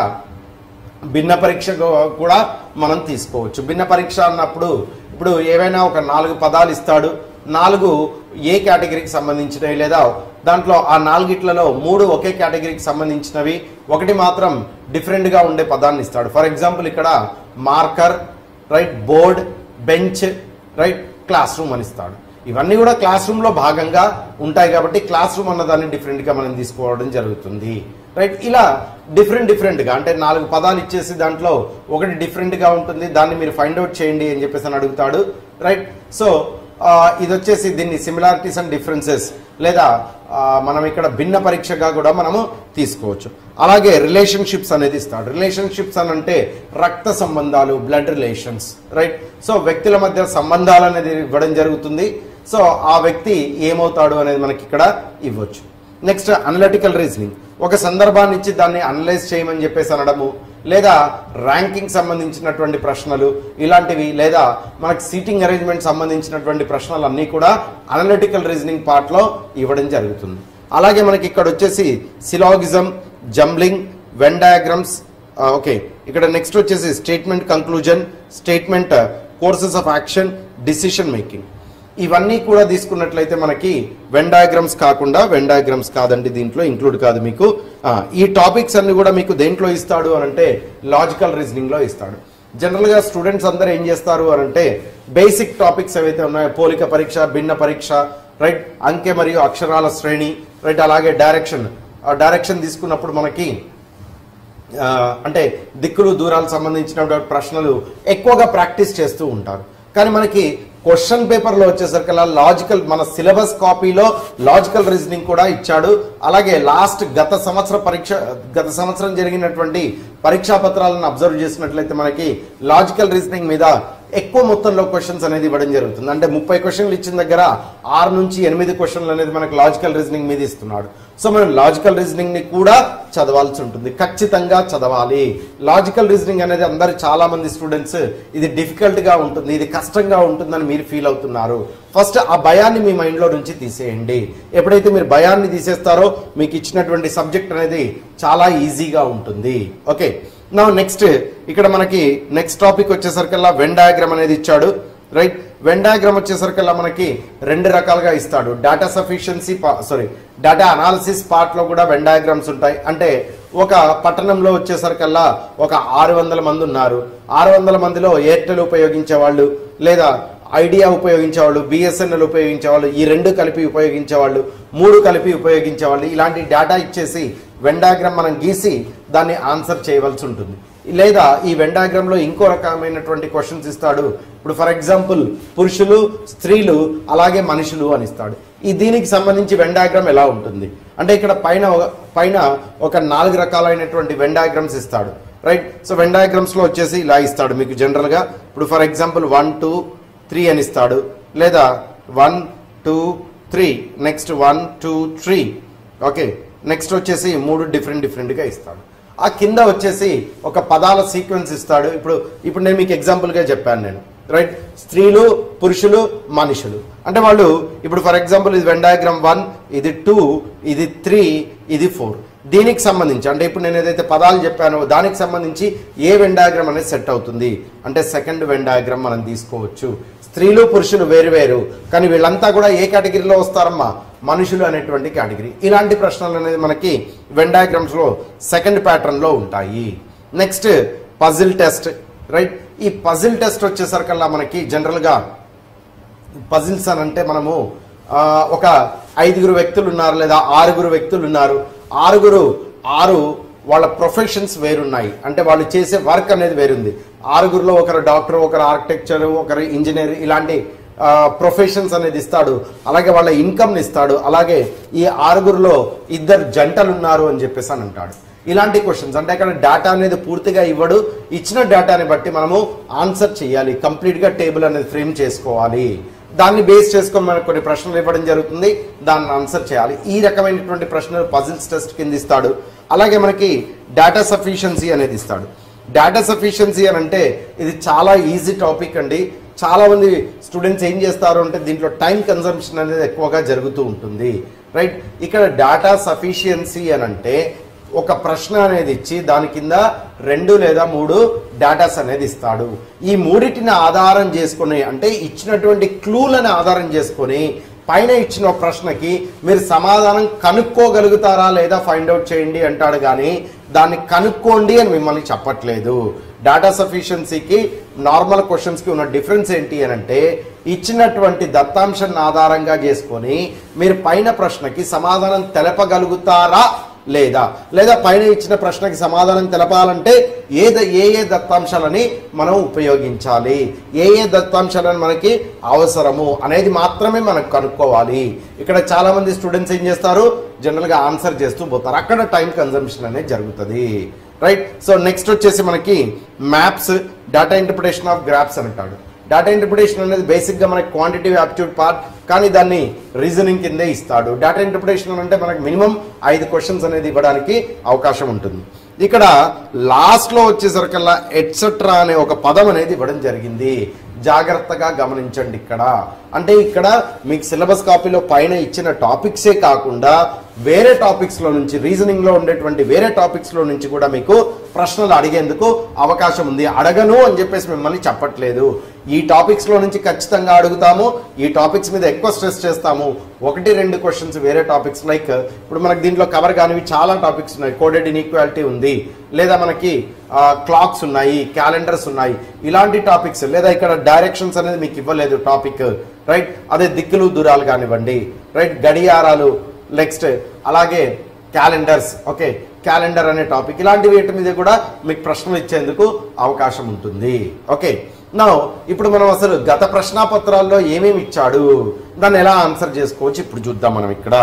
భిన్న పరీక్ష గు- కూడా మనం తీసుకోవచ్చు భిన్న పరీక్ష అన్నప్పుడు ఇప్పుడు ఏవైనా ఒక నాలుగు పదాలు ఇస్తాడు నాలుగు ఏ కేటగిరీకి సంబంధించినవి లేదా దాంట్లో ఆ నాలుగిట్లలో మూడు ఒకే కేటగిరీకి సంబంధించినవి ఒకటి మాత్రం డిఫరెంట్గా ఉండే పదాన్ని ఇస్తాడు ఫర్ ఎగ్జాంపుల్ ఇక్కడ marker right board bench right classroom అని ఇస్తాడు ఇవన్నీ కూడా క్లాస్ రూమ్లో భాగంగా ఉంటాయి కాబట్టి క్లాస్ రూమ్ అన్నదాన్ని డిఫరెంట్గా మనం తీసుకోవడం జరుగుతుంది రైట్ ఇలా డిఫరెంట్ డిఫరెంట్గా అంటే నాలుగు పదాలు ఇచ్చేసి దాంట్లో ఒకటి డిఫరెంట్గా ఉంటుంది దాన్ని మీరు ఫైండ్ అవుట్ చేయండి అని చెప్పేసి అని అడుగుతాడు రైట్ సో ఆ, ఇది వచ్చేసి దీన్ని సిమిలారిటీస్ అండ్ డిఫరెన్సెస్ లేదా ఆ, మనం ఇక్కడ భిన్న పరీక్షగా కూడా మనము తీసుకోవచ్చు అలాగే రిలేషన్షిప్స్ అనేది ఇస్తాడు రిలేషన్షిప్స్ అని అంటే రక్త సంబంధాలు బ్లడ్ రిలేషన్స్ రైట్ సో వ్యక్తుల మధ్య సంబంధాలు అనేది ఇవ్వడం జరుగుతుంది సో ఆ వ్యక్తి ఏమవుతాడు అనేది మనకి ఇక్కడ ఇవ్వచ్చు నెక్స్ట్ అనలిటికల్ రీజనింగ్ ఒక సందర్భాన్ని ఇచ్చి దాన్ని అనలైజ్ చేయమని చెప్పేసి అనడము లేదా ర్యాంకింగ్ సంబంధించినటువంటి ప్రశ్నలు ఇలాంటివి లేదా మనకి సీటింగ్ అరేంజ్మెంట్ సంబంధించినటువంటి ప్రశ్నలు అన్నీ కూడా అనలిటికల్ రీజనింగ్ పార్ట్లో ఇవ్వడం జరుగుతుంది అలాగే మనకి ఇక్కడ వచ్చేసి syllogism jumbling Venn diagrams okay ఇక్కడ నెక్స్ట్ వచ్చేసి statement conclusion statement courses of action decision making ఇవన్నీ కూడా తీసుకున్నట్లయితే మనకి వెన్ డయాగ్రామ్స్ కాకుండా వెన్ డయాగ్రామ్స్ కాదండి దీంట్లో ఇంక్లూడ్ కాదు మీకు ఆ, ఈ టాపిక్స్ అన్ని కూడా మీకు దేంట్లో ఇస్తాడు అని అంటే లాజికల్ రీజనింగ్ లో ఇస్తాడు జనరల్ గా స్టూడెంట్స్ అందరూ ఏం చేస్తారు అని అంటే బేసిక్ టాపిక్స్ ఏవైతే ఉన్నాయో పోలిక పరీక్ష భిన్న పరీక్ష రైట్ అంకె మరియు అక్షరాల శ్రేణి రైట్ అలాగే డైరెక్షన్ డైరెక్షన్ తీసుకున్నప్పుడు మనకి ఆ, అంటే దిక్కులు దూరాలు సంబంధించిన ప్రశ్నలు ఎక్కువగా ప్రాక్టీస్ చేస్తూ ఉంటారు కానీ మనకి క్వశ్చన్ పేపర్లో వచ్చేసరికల్లా లాజికల్ మన సిలబస్ కాపీలో లాజికల్ రీజనింగ్ కూడా ఇచ్చాడు అలాగే లాస్ట్ గత సంవత్సర పరీక్ష గత సంవత్సరం జరిగినటువంటి పరీక్షా పత్రాలను అబ్జర్వ్ చేసినట్లయితే మనకి లాజికల్ రీజనింగ్ మీద ఎక్కువ మొత్తంలో క్వశ్చన్స్ అనేది ఇవ్వడం జరుగుతుంది అంటే ముప్పై క్వశ్చన్లు ఇచ్చిన దగ్గర ఆరు నుంచి ఎనిమిది క్వశ్చన్లు అనేది మనకు లాజికల్ రీజనింగ్ మీద ఇస్తున్నాడు సో మనం లాజికల్ రీజనింగ్ ని కూడా చదవాల్సి ఉంటుంది ఖచ్చితంగా చదవాలి లాజికల్ రీజనింగ్ అనేది అందరు చాలా మంది స్టూడెంట్స్ ఇది డిఫికల్ట్ గా ఉంటుంది ఇది కష్టంగా ఉంటుందని మీరు ఫీల్ అవుతున్నారు ఫస్ట్ ఆ భయాన్ని మీ మైండ్ లో నుంచి తీసేయండి ఎప్పుడైతే మీరు భయాన్ని తీసేస్తారో మీకు ఇచ్చినటువంటి సబ్జెక్ట్ అనేది చాలా ఈజీగా ఉంటుంది ఓకే నా నెక్స్ట్ ఇక్కడ మనకి నెక్స్ట్ టాపిక్ వచ్చేసరికల్లా వెన్ డయాగ్రామ్ అనేది ఇచ్చాడు రైట్ వెన్ డయాగ్రామ్ వచ్చేసరికల్లా మనకి రెండు రకాలుగా ఇస్తాడు data sufficiency sorry data analysis part లో కూడా వెన్ డయాగ్రామ్స్ ఉంటాయి అంటే ఒక పట్టణంలో వచ్చేసరికల్లా ఒక ఆరు వందల మంది ఉన్నారు ఆరు వందల మందిలో ఎయిర్టెల్ ఉపయోగించే వాళ్ళు లేదా ఐడియా ఉపయోగించేవాళ్ళు బిఎస్ఎన్ఎల్ ఉపయోగించేవాళ్ళు ఈ రెండు కలిపి ఉపయోగించేవాళ్ళు మూడు కలిపి ఉపయోగించేవాళ్ళు ఇలాంటి డేటా ఇచ్చేసి వెన్ డయాగ్రామ్ మనం గీసి దాన్ని ఆన్సర్ చేయవలసి ఉంటుంది లేదా ఈ వెన్ డయాగ్రామ్ లో ఇంకో రకమైనటువంటి క్వశ్చన్స్ ఇస్తాడు ఇప్పుడు ఫర్ ఎగ్జాంపుల్ పురుషులు స్త్రీలు అలాగే మనుషులు అని ఇస్తాడు ఈ దీనికి సంబంధించి వెన్ డయాగ్రామ్ ఎలా ఉంటుంది అంటే ఇక్కడ పైన ఒక- పైన ఒక నాలుగు రకాలైనటువంటి వెన్ డయాగ్రామ్స్ ఇస్తాడు రైట్ సో వెన్ డయాగ్రామ్స్ లో వచ్చేసి ఇలా ఇస్తాడు మీకు జనరల్ గా ఇప్పుడు for example one two three అని ఇస్తాడు లేదా one two three next one two three okay next వచ్చేసి మూడు డిఫరెంట్ డిఫరెంట్గా ఇస్తాడు ఆ కింద వచ్చేసి ఒక పదాల సీక్వెన్స్ ఇస్తాడు ఇప్పుడు ఇప్పుడు నేను మీకు ఎగ్జాంపుల్గా చెప్పాను నేను రైట్ స్త్రీలు పురుషులు మనుషులు అంటే వాళ్ళు ఇప్పుడు ఫర్ ఎగ్జాంపుల్ ఇది వెన్ డయాగ్రామ్ వన్ ఇది టూ ఇది త్రీ ఇది ఫోర్ దీనికి సంబంధించి అంటే ఇప్పుడు నేను ఏదైతే పదాలు చెప్పానో దానికి సంబంధించి ఏ వెన్ డయాగ్రామ్ అనేది సెట్ అవుతుంది అంటే సెకండ్ వెన్ డయాగ్రామ్ మనం తీసుకోవచ్చు స్త్రీలు పురుషులు వేరు వేరు కానీ వీళ్ళంతా కూడా ఏ కేటగిరీలో వస్తారమ్మా మనుషులు అనేటువంటి కేటగిరీ ఇలాంటి ప్రశ్నలు అనేది మనకి వెన్ డయాగ్రామ్స్ లో సెకండ్ ప్యాటర్న్ లో ఉంటాయి నెక్స్ట్ పజిల్ టెస్ట్ రైట్ ఈ పజిల్ టెస్ట్ వచ్చేసరికల్లా మనకి జనరల్ గా పజిల్స్ అని అంటే మనము ఆ, ఒక ఐదుగురు వ్యక్తులు ఉన్నారు లేదా ఆరుగురు వ్యక్తులు ఉన్నారు ఆరుగురు ఆరు వాళ్ళ ప్రొఫెషన్స్ వేరున్నాయి అంటే వాళ్ళు చేసే వర్క్ అనేది వేరుంది ఆరుగురులో ఒకరు డాక్టర్ ఒకరు ఆర్కిటెక్చర్ ఒకరు ఇంజనీర్ ఇలాంటి ప్రొఫెషన్స్ అనేది ఇస్తాడు అలాగే వాళ్ళ ఇన్కమ్ ఇస్తాడు అలాగే ఈ ఆరుగురులో ఇద్దరు జంటలు ఉన్నారు అని చెప్పేసి అని అంటాడు ఇలాంటి క్వశ్చన్స్ అంటే అక్కడ డేటా అనేది పూర్తిగా ఇవ్వడు ఇచ్చిన డేటాని బట్టి మనము ఆన్సర్ చేయాలి కంప్లీట్ గా టేబుల్ అనేది ఫ్రేమ్ చేసుకోవాలి దాన్ని బేస్ చేసుకొని మనకు కొన్ని ప్రశ్నలు ఇవ్వడం జరుగుతుంది దాన్ని ఆన్సర్ చేయాలి ఈ రకమైనటువంటి ప్రశ్నలు పజిల్స్ టెస్ట్ కింద ఇస్తాడు అలాగే మనకి డేటా సఫిషియన్సీ అనేది ఇస్తాడు డేటా సఫిషియన్సీ అని అంటే ఇది చాలా ఈజీ టాపిక్ అండి చాలా మంది స్టూడెంట్స్ ఏం చేస్తారు అంటే దీంట్లో టైం కన్సంప్షన్ అనేది ఎక్కువగా జరుగుతూ ఉంటుంది రైట్ ఇక్కడ డేటా సఫిషియన్సీ అని అంటే ఒక ప్రశ్న అనేది ఇచ్చి దాని కింద రెండు లేదా మూడు డేటాస్ అనేది ఇస్తాడు ఈ మూడిటిని ఆధారం చేసుకొని అంటే ఇచ్చినటువంటి క్లూలను ఆధారం చేసుకొని పైన ఇచ్చిన ఒక ప్రశ్నకి మీరు సమాధానం కనుక్కోగలుగుతారా లేదా ఫైండ్ అవుట్ చేయండి అంటాడు కానీ దాన్ని కనుక్కోండి అని మిమ్మల్ని చెప్పట్లేదు డేటా సఫిషియన్సీకి నార్మల్ క్వశ్చన్స్కి ఉన్న డిఫరెన్స్ ఏంటి అని అంటే ఇచ్చినటువంటి దత్తాంశాన్ని ఆధారంగా చేసుకొని మీరు పైన ప్రశ్నకి సమాధానం తెలపగలుగుతారా లేదా లేదా పైన ఇచ్చిన ప్రశ్నకి సమాధానం తెలపాలంటే ఏ ద- ఏ ఏ దత్తాంశాలని మనం ఉపయోగించాలి ఏ ఏ దత్తాంశాలను మనకి అవసరము అనేది మాత్రమే మనకు కనుక్కోవాలి ఇక్కడ చాలా మంది స్టూడెంట్స్ ఏం చేస్తారు జనరల్గా ఆన్సర్ చేస్తూ పోతారు అక్కడ టైం కన్జంప్షన్ అనేది జరుగుతుంది రైట్ సో నెక్స్ట్ వచ్చేసి మనకి maps data interpretation of graphs అంటాడు డేటా ఇంటర్ప్రిటేషన్ అనేది బేసిక్గా మనకి క్వాంటిటివ్ యాప్ట్యూడ్ పార్ట్ కానీ దాన్ని రీజనింగ్ కిందే ఇస్తాడు డేటా ఇంటర్ప్రిటేషన్ అంటే మనకి మినిమం ఐదు క్వశ్చన్స్ అనేది ఇవ్వడానికి అవకాశం ఉంటుంది ఇక్కడ లాస్ట్లో వచ్చేసరికల్లా ఎట్సెట్రా అనే ఒక పదం అనేది ఇవ్వడం జరిగింది జాగ్రత్తగా గమనించండి ఇక్కడ అంటే ఇక్కడ మీకు సిలబస్ కాపీలో పైన ఇచ్చిన టాపిక్సే కాకుండా వేరే టాపిక్స్ లో నుంచి రీజనింగ్ లో ఉండేటువంటి వేరే టాపిక్స్ లో నుంచి కూడా మీకు ప్రశ్నలు అడిగేందుకు అవకాశం ఉంది అడగను అని చెప్పేసి మిమ్మల్ని చెప్పట్లేదు ఈ టాపిక్స్ లో నుంచి ఖచ్చితంగా అడుగుతాము ఈ టాపిక్స్ మీద ఎక్కువ స్ట్రెస్ చేస్తాము ఒకటి రెండు క్వశ్చన్స్ వేరే టాపిక్స్ లైక్ ఇప్పుడు మనకి దీంట్లో కవర్ కానివి చాలా టాపిక్స్ ఉన్నాయి కోడెడ్ ఇన్ఈక్వాలిటీ ఉంది లేదా మనకి క్లాక్స్ ఉన్నాయి క్యాలెండర్స్ ఉన్నాయి ఇలాంటి టాపిక్స్ లేదా ఇక్కడ డైరెక్షన్స్ అనేది మీకు ఇవ్వలేదు టాపిక్ రైట్ అదే దిక్కులు దూరాలు కానివ్వండి రైట్ గడియారాలు నెక్స్ట్ అలాగే క్యాలెండర్స్ ఓకే క్యాలెండర్ అనే టాపిక్ ఇలాంటి వీటి మీద కూడా మీకు ప్రశ్నలు ఇచ్చేందుకు అవకాశం ఉంటుంది ఓకే నా ఇప్పుడు మనం అసలు గత ప్రశ్నాపత్రాల్లో ఏమేమి ఇచ్చాడు దాన్ని ఎలా ఆన్సర్ చేసుకోవచ్చు ఇప్పుడు చూద్దాం మనం ఇక్కడ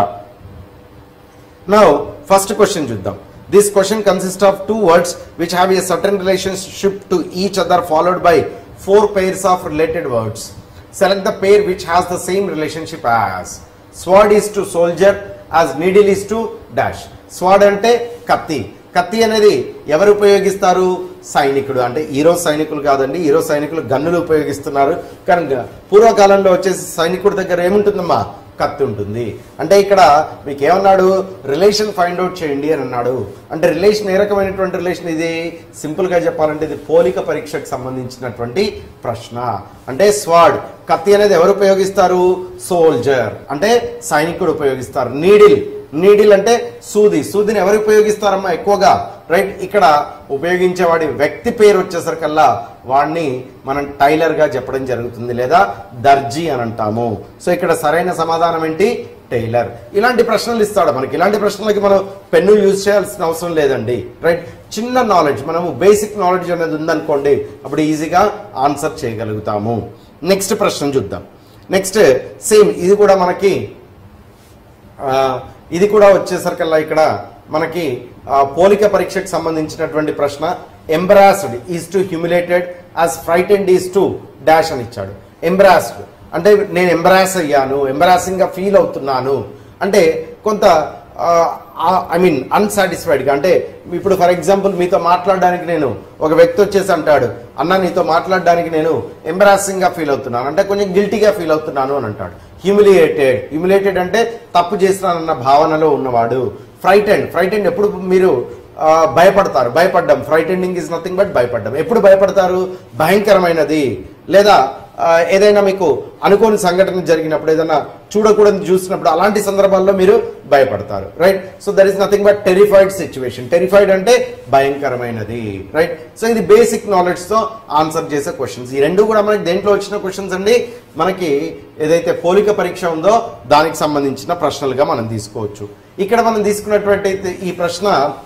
Now, first question చూద్దాం this question consist of two words which have a certain relationship to each other followed by four pairs of related words. Select the pair which has the same relationship as. Sword is to soldier as needle is to dash. Sword అంటే కత్తి కత్తి అనేది ఎవరు ఉపయోగిస్తారు సైనికుడు అంటే hero సైనికులు కాదండి హీరో సైనికులు గన్నులు ఉపయోగిస్తున్నారు కానీ గ- పూర్వకాలంలో వచ్చేసి సైనికుడి దగ్గర ఏముంటుందమ్మా కత్తి ఉంటుంది అంటే ఇక్కడ మీకు ఏమన్నాడు రిలేషన్ ఫైండ్ అవుట్ చేయండి అని అన్నాడు అంటే రిలేషన్ ఏ రకమైనటువంటి రిలేషన్ ఇది సింపుల్ గా చెప్పాలంటే ఇది పోలిక పరీక్షకు సంబంధించినటువంటి ప్రశ్న అంటే స్వాడ్ కత్తి అనేది ఎవరు ఉపయోగిస్తారు సోల్జర్ అంటే సైనికుడు ఉపయోగిస్తారు నీడిల్ నీడిల్ అంటే సూది సూదిని ఎవరు ఉపయోగిస్తారమ్మా ఎక్కువగా రైట్ ఇక్కడ ఉపయోగించేవాడి వ్యక్తి పేరు వచ్చేసరికల్లా వాడిని మనం టైలర్ గా చెప్పడం జరుగుతుంది లేదా దర్జీ అని అంటాము సో ఇక్కడ సరైన సమాధానం ఏంటి టైలర్ ఇలాంటి ప్రశ్నలు ఇస్తాడు మనకి ఇలాంటి ప్రశ్నలకి మనం పెన్ను యూజ్ చేయాల్సిన అవసరం లేదండి రైట్ చిన్న నాలెడ్జ్ మనము బేసిక్ నాలెడ్జ్ అనేది ఉందనుకోండి అప్పుడు ఈజీగా ఆన్సర్ చేయగలుగుతాము నెక్స్ట్ ప్రశ్న చూద్దాం నెక్స్ట్ సేమ్ ఇది కూడా మనకి ఆ, ఇది కూడా వచ్చేసరికల్లా ఇక్కడ మనకి ఆ, పోలిక పరీక్షకు సంబంధించినటువంటి ప్రశ్న embarrassed is to humiliated as frightened is to dash అని ఇచ్చాడు ఎంబ్రాస్డ్ అంటే నేను ఎంబ్రాస్ అయ్యాను ఎంబ్రాసింగ్ గా ఫీల్ అవుతున్నాను అంటే కొంత ఐ మీన్ అన్సాటిస్ఫైడ్గా అంటే ఇప్పుడు ఫర్ ఎగ్జాంపుల్ మీతో మాట్లాడడానికి నేను ఒక వ్యక్తి వచ్చేసి అంటాడు అన్న నీతో మాట్లాడడానికి నేను ఎంబరాసింగ్ గా ఫీల్ అవుతున్నాను అంటే కొంచెం గిల్టీగా ఫీల్ అవుతున్నాను అని అంటాడు హ్యూమిలియేటెడ్ హ్యూమిలియేటెడ్ అంటే తప్పు చేస్తున్నానన్న భావనలో ఉన్నవాడు ఫ్రైటెండ్ ఫ్రైటెండ్ ఎప్పుడు మీరు ఆ, భయపడతారు భయపడ్డం ఫ్రైటెండింగ్ ఇస్ నథింగ్ బట్ భయపడ్డం ఎప్పుడు భయపడతారు భయంకరమైనది లేదా ఆ, ఏదైనా మీకు అనుకోని సంఘటన జరిగినప్పుడు ఏదైనా చూడకూడదు చూసినప్పుడు అలాంటి సందర్భాల్లో మీరు భయపడతారు right so there is nothing but terrified situation terrified అంటే భయంకరమైనది రైట్ సో ఇది బేసిక్ నాలెడ్జ్ తో ఆన్సర్ చేసే క్వశ్చన్స్ ఈ రెండు కూడా మనకి దేంట్లో వచ్చిన క్వశ్చన్స్ అండి మనకి ఏదైతే పోలిక పరీక్ష ఉందో దానికి సంబంధించిన ప్రశ్నలుగా మనం తీసుకోవచ్చు ఇక్కడ మనం తీసుకున్నటువంటి ఈ ప్రశ్న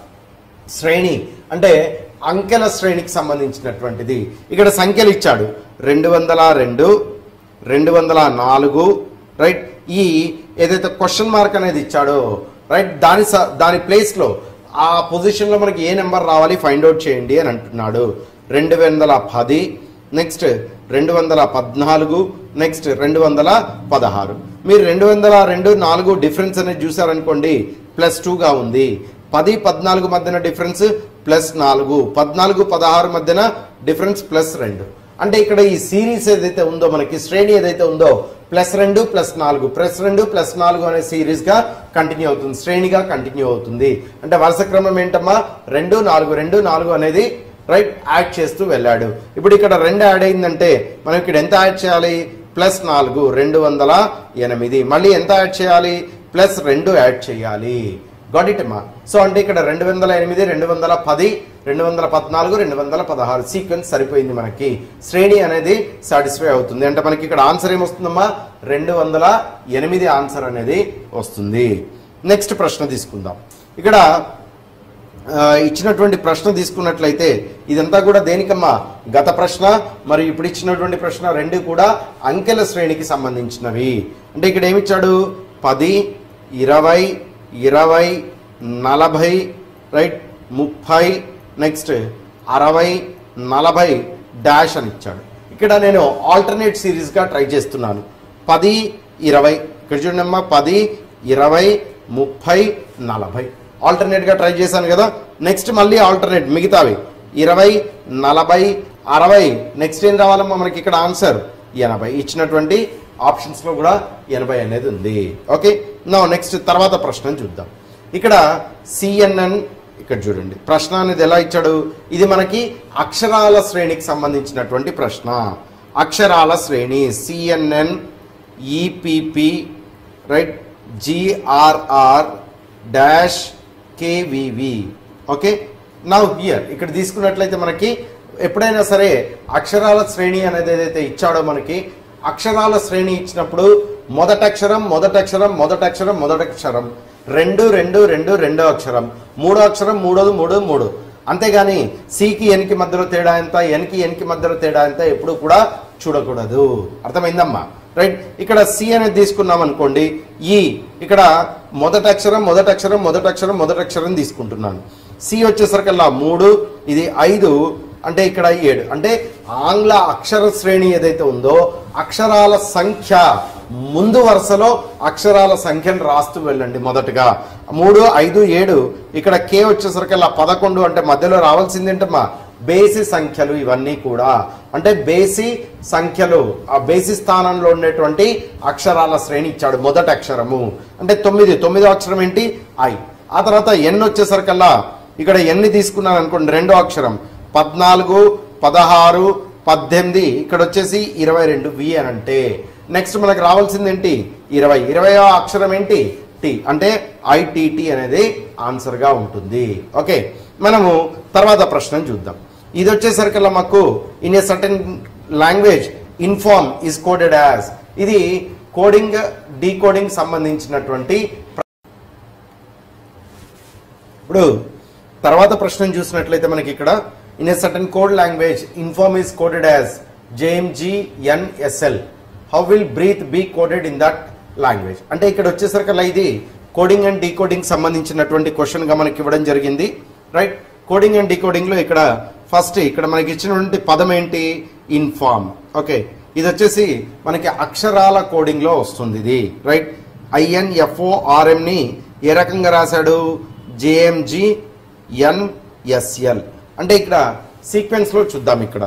శ్రేణి అంటే అంకెల శ్రేణికి సంబంధించినటువంటిది ఇక్కడ సంఖ్యలు ఇచ్చాడు రెండు వందల రెండు రెండు వందల నాలుగు రైట్ ఈ ఏదైతే క్వశ్చన్ మార్క్ అనేది ఇచ్చాడో రైట్ దాని స- దాని ప్లేస్లో ఆ పొజిషన్లో మనకి ఏ నెంబర్ రావాలి ఫైండ్ అవుట్ చేయండి అని అంటున్నాడు రెండు వందల పది నెక్స్ట్ రెండు వందల పద్నాలుగు నెక్స్ట్ రెండు వందల పదహారు మీరు రెండు వందల రెండు నాలుగు డిఫరెన్స్ అనేది చూసారనుకోండి ప్లస్ టూగా ఉంది పది పద్నాలుగు మధ్యన డిఫరెన్స్ ప్లస్ నాలుగు పద్నాలుగు పదహారు మధ్యన డిఫరెన్స్ ప్లస్ రెండు అంటే ఇక్కడ ఈ సిరీస్ ఏదైతే ఉందో మనకి శ్రేణి ఏదైతే ఉందో ప్లస్ రెండు ప్లస్ నాలుగు ప్లస్ రెండు ప్లస్ నాలుగు అనే సిరీస్ గా కంటిన్యూ అవుతుంది శ్రేణిగా కంటిన్యూ అవుతుంది అంటే వరుస క్రమం ఏంటమ్మా రెండు నాలుగు రెండు నాలుగు అనేది రైట్ యాడ్ చేస్తూ వెళ్ళాడు ఇప్పుడు ఇక్కడ రెండు యాడ్ అయిందంటే మనం ఇక్కడ ఎంత యాడ్ చేయాలి ప్లస్ నాలుగు రెండు వందల ఎనిమిది మళ్ళీ ఎంత యాడ్ చేయాలి ప్లస్ రెండు యాడ్ చేయాలి గాట్ ఇట్ అమ్మా సో అంటే ఇక్కడ రెండు వందల ఎనిమిది రెండు వందల పది రెండు వందల పద్నాలుగు రెండు వందల పదహారు సీక్వెన్స్ సరిపోయింది మనకి శ్రేణి అనేది సాటిస్ఫై అవుతుంది అంటే మనకి ఇక్కడ ఆన్సర్ ఏమొస్తుందమ్మా రెండు వందల ఎనిమిది ఆన్సర్ అనేది వస్తుంది నెక్స్ట్ ప్రశ్న తీసుకుందాం ఇక్కడ ఆ, ఇచ్చినటువంటి ప్రశ్న తీసుకున్నట్లయితే ఇదంతా కూడా దేనికమ్మా గత ప్రశ్న మరియు ఇప్పుడు ఇచ్చినటువంటి ప్రశ్న రెండు కూడా అంకెల శ్రేణికి సంబంధించినవి అంటే ఇక్కడ ఏమిచ్చాడు పది ఇరవై ఇరవై నలభై రైట్ ముప్పై నెక్స్ట్ అరవై నలభై డాష్ అని ఇచ్చాడు ఇక్కడ నేను ఆల్టర్నేట్ సిరీస్గా ట్రై చేస్తున్నాను పది ఇరవై ఇక్కడ చూడండి అమ్మా పది ఇరవై ముప్పై నలభై ఆల్టర్నేట్గా ట్రై చేశాను కదా నెక్స్ట్ మళ్ళీ ఆల్టర్నేట్ మిగతావి ఇరవై నలభై అరవై నెక్స్ట్ ఏం రావాలమ్మా మనకి ఇక్కడ ఆన్సర్ ఎనభై ఇచ్చినటువంటి ఆప్షన్స్లో కూడా ఎనభై అనేది ఉంది ఓకే నా నెక్స్ట్ తర్వాత ప్రశ్న చూద్దాం ఇక్కడ సిఎన్ఎన్ ఇక్కడ చూడండి ప్రశ్న అనేది ఎలా ఇచ్చాడు ఇది మనకి అక్షరాల శ్రేణికి సంబంధించినటువంటి ప్రశ్న అక్షరాల శ్రేణి CNN EPP right GRR dash KVV okay now here ఇక్కడ తీసుకున్నట్లయితే మనకి ఎప్పుడైనా సరే అక్షరాల శ్రేణి అనేది ఏదైతే ఇచ్చాడో మనకి అక్షరాల శ్రేణి ఇచ్చినప్పుడు మొదటక్షరం మొదటక్షరం మొదటక్షరం మొదటక్షరం రెండు రెండు రెండు రెండో అక్షరం మూడో అక్షరం మూడోది మూడు మూడు అంతేగాని సికి ఎన్కి మధ్యలో తేడా ఎంత ఎన్కి ఎన్కి మధ్యలో తేడా ఎంత ఎప్పుడు కూడా చూడకూడదు అర్థమైందమ్మా రైట్ ఇక్కడ సి అనేది తీసుకున్నాం అనుకోండి ఈ ఇక్కడ మొదటి అక్షరం మొదటి అక్షరం మొదటి అక్షరం మొదటి అక్షరం తీసుకుంటున్నాను సి వచ్చేసరికల్లా మూడు ఇది ఐదు అంటే ఇక్కడ ఏడు అంటే ఆంగ్ల అక్షర శ్రేణి ఏదైతే ఉందో అక్షరాల సంఖ్య ముందు వరుసలో అక్షరాల సంఖ్యను రాస్తూ వెళ్ళండి మొదటగా మూడు ఐదు ఏడు ఇక్కడ కే వచ్చేసరికల్లా పదకొండు అంటే మధ్యలో రావాల్సింది ఏంటమ్మా బేసి సంఖ్యలు ఇవన్నీ కూడా అంటే బేసి సంఖ్యలు ఆ బేసి స్థానంలో ఉండేటువంటి అక్షరాల శ్రేణి ఇచ్చాడు మొదటి అక్షరము అంటే తొమ్మిది తొమ్మిదో అక్షరం ఏంటి ఐ ఆ తర్వాత ఎన్ వచ్చేసరికల్లా ఇక్కడ ఎన్ని తీసుకున్నాను అనుకోండి రెండో అక్షరం పద్నాలుగు పదహారు పద్దెనిమిది ఇక్కడ వచ్చేసి ఇరవై రెండు వి అని అంటే నెక్స్ట్ మనకు రావాల్సింది ఏంటి ఇరవై ఇరవయో అక్షరం ఏంటి టి అంటే ఐటీటీ అనేది ఆన్సర్గా ఉంటుంది ఓకే మనము తర్వాత ప్రశ్న చూద్దాం ఇది వచ్చేసరికల్లా మాకు in a certain language inform is coded as ఇది కోడింగ్ డీకోడింగ్ సంబంధించినటువంటి ప్ర- ఇప్పుడు తర్వాత ప్రశ్న చూసినట్లయితే మనకి ఇక్కడ in a certain code language inform is coded as JMGNSL how will breath be coded in that language అంటే ఇక్కడ వచ్చేసరికల్లా ఇది కోడింగ్ అండ్ డీకోడింగ్ సంబంధించినటువంటి క్వశ్చన్ గా మనకి ఇవ్వడం జరిగింది రైట్ కోడింగ్ అండ్ డీకోడింగ్ లో ఇక్కడ ఫస్ట్ ఇక్కడ మనకి ఇచ్చినటువంటి పదం ఏంటి ఇన్ఫార్మ్ ఓకే ఇది వచ్చేసి మనకి అక్షరాల కోడింగ్ లో వస్తుంది ఇది రైట్ ఐఎన్ఎఫ్ఓ ఆర్ఎం ని ఏ రకంగా రాశాడు జేఎంజి ఎన్ఎస్ఎల్ అంటే ఇక్కడ సీక్వెన్స్ లో చూద్దాం ఇక్కడ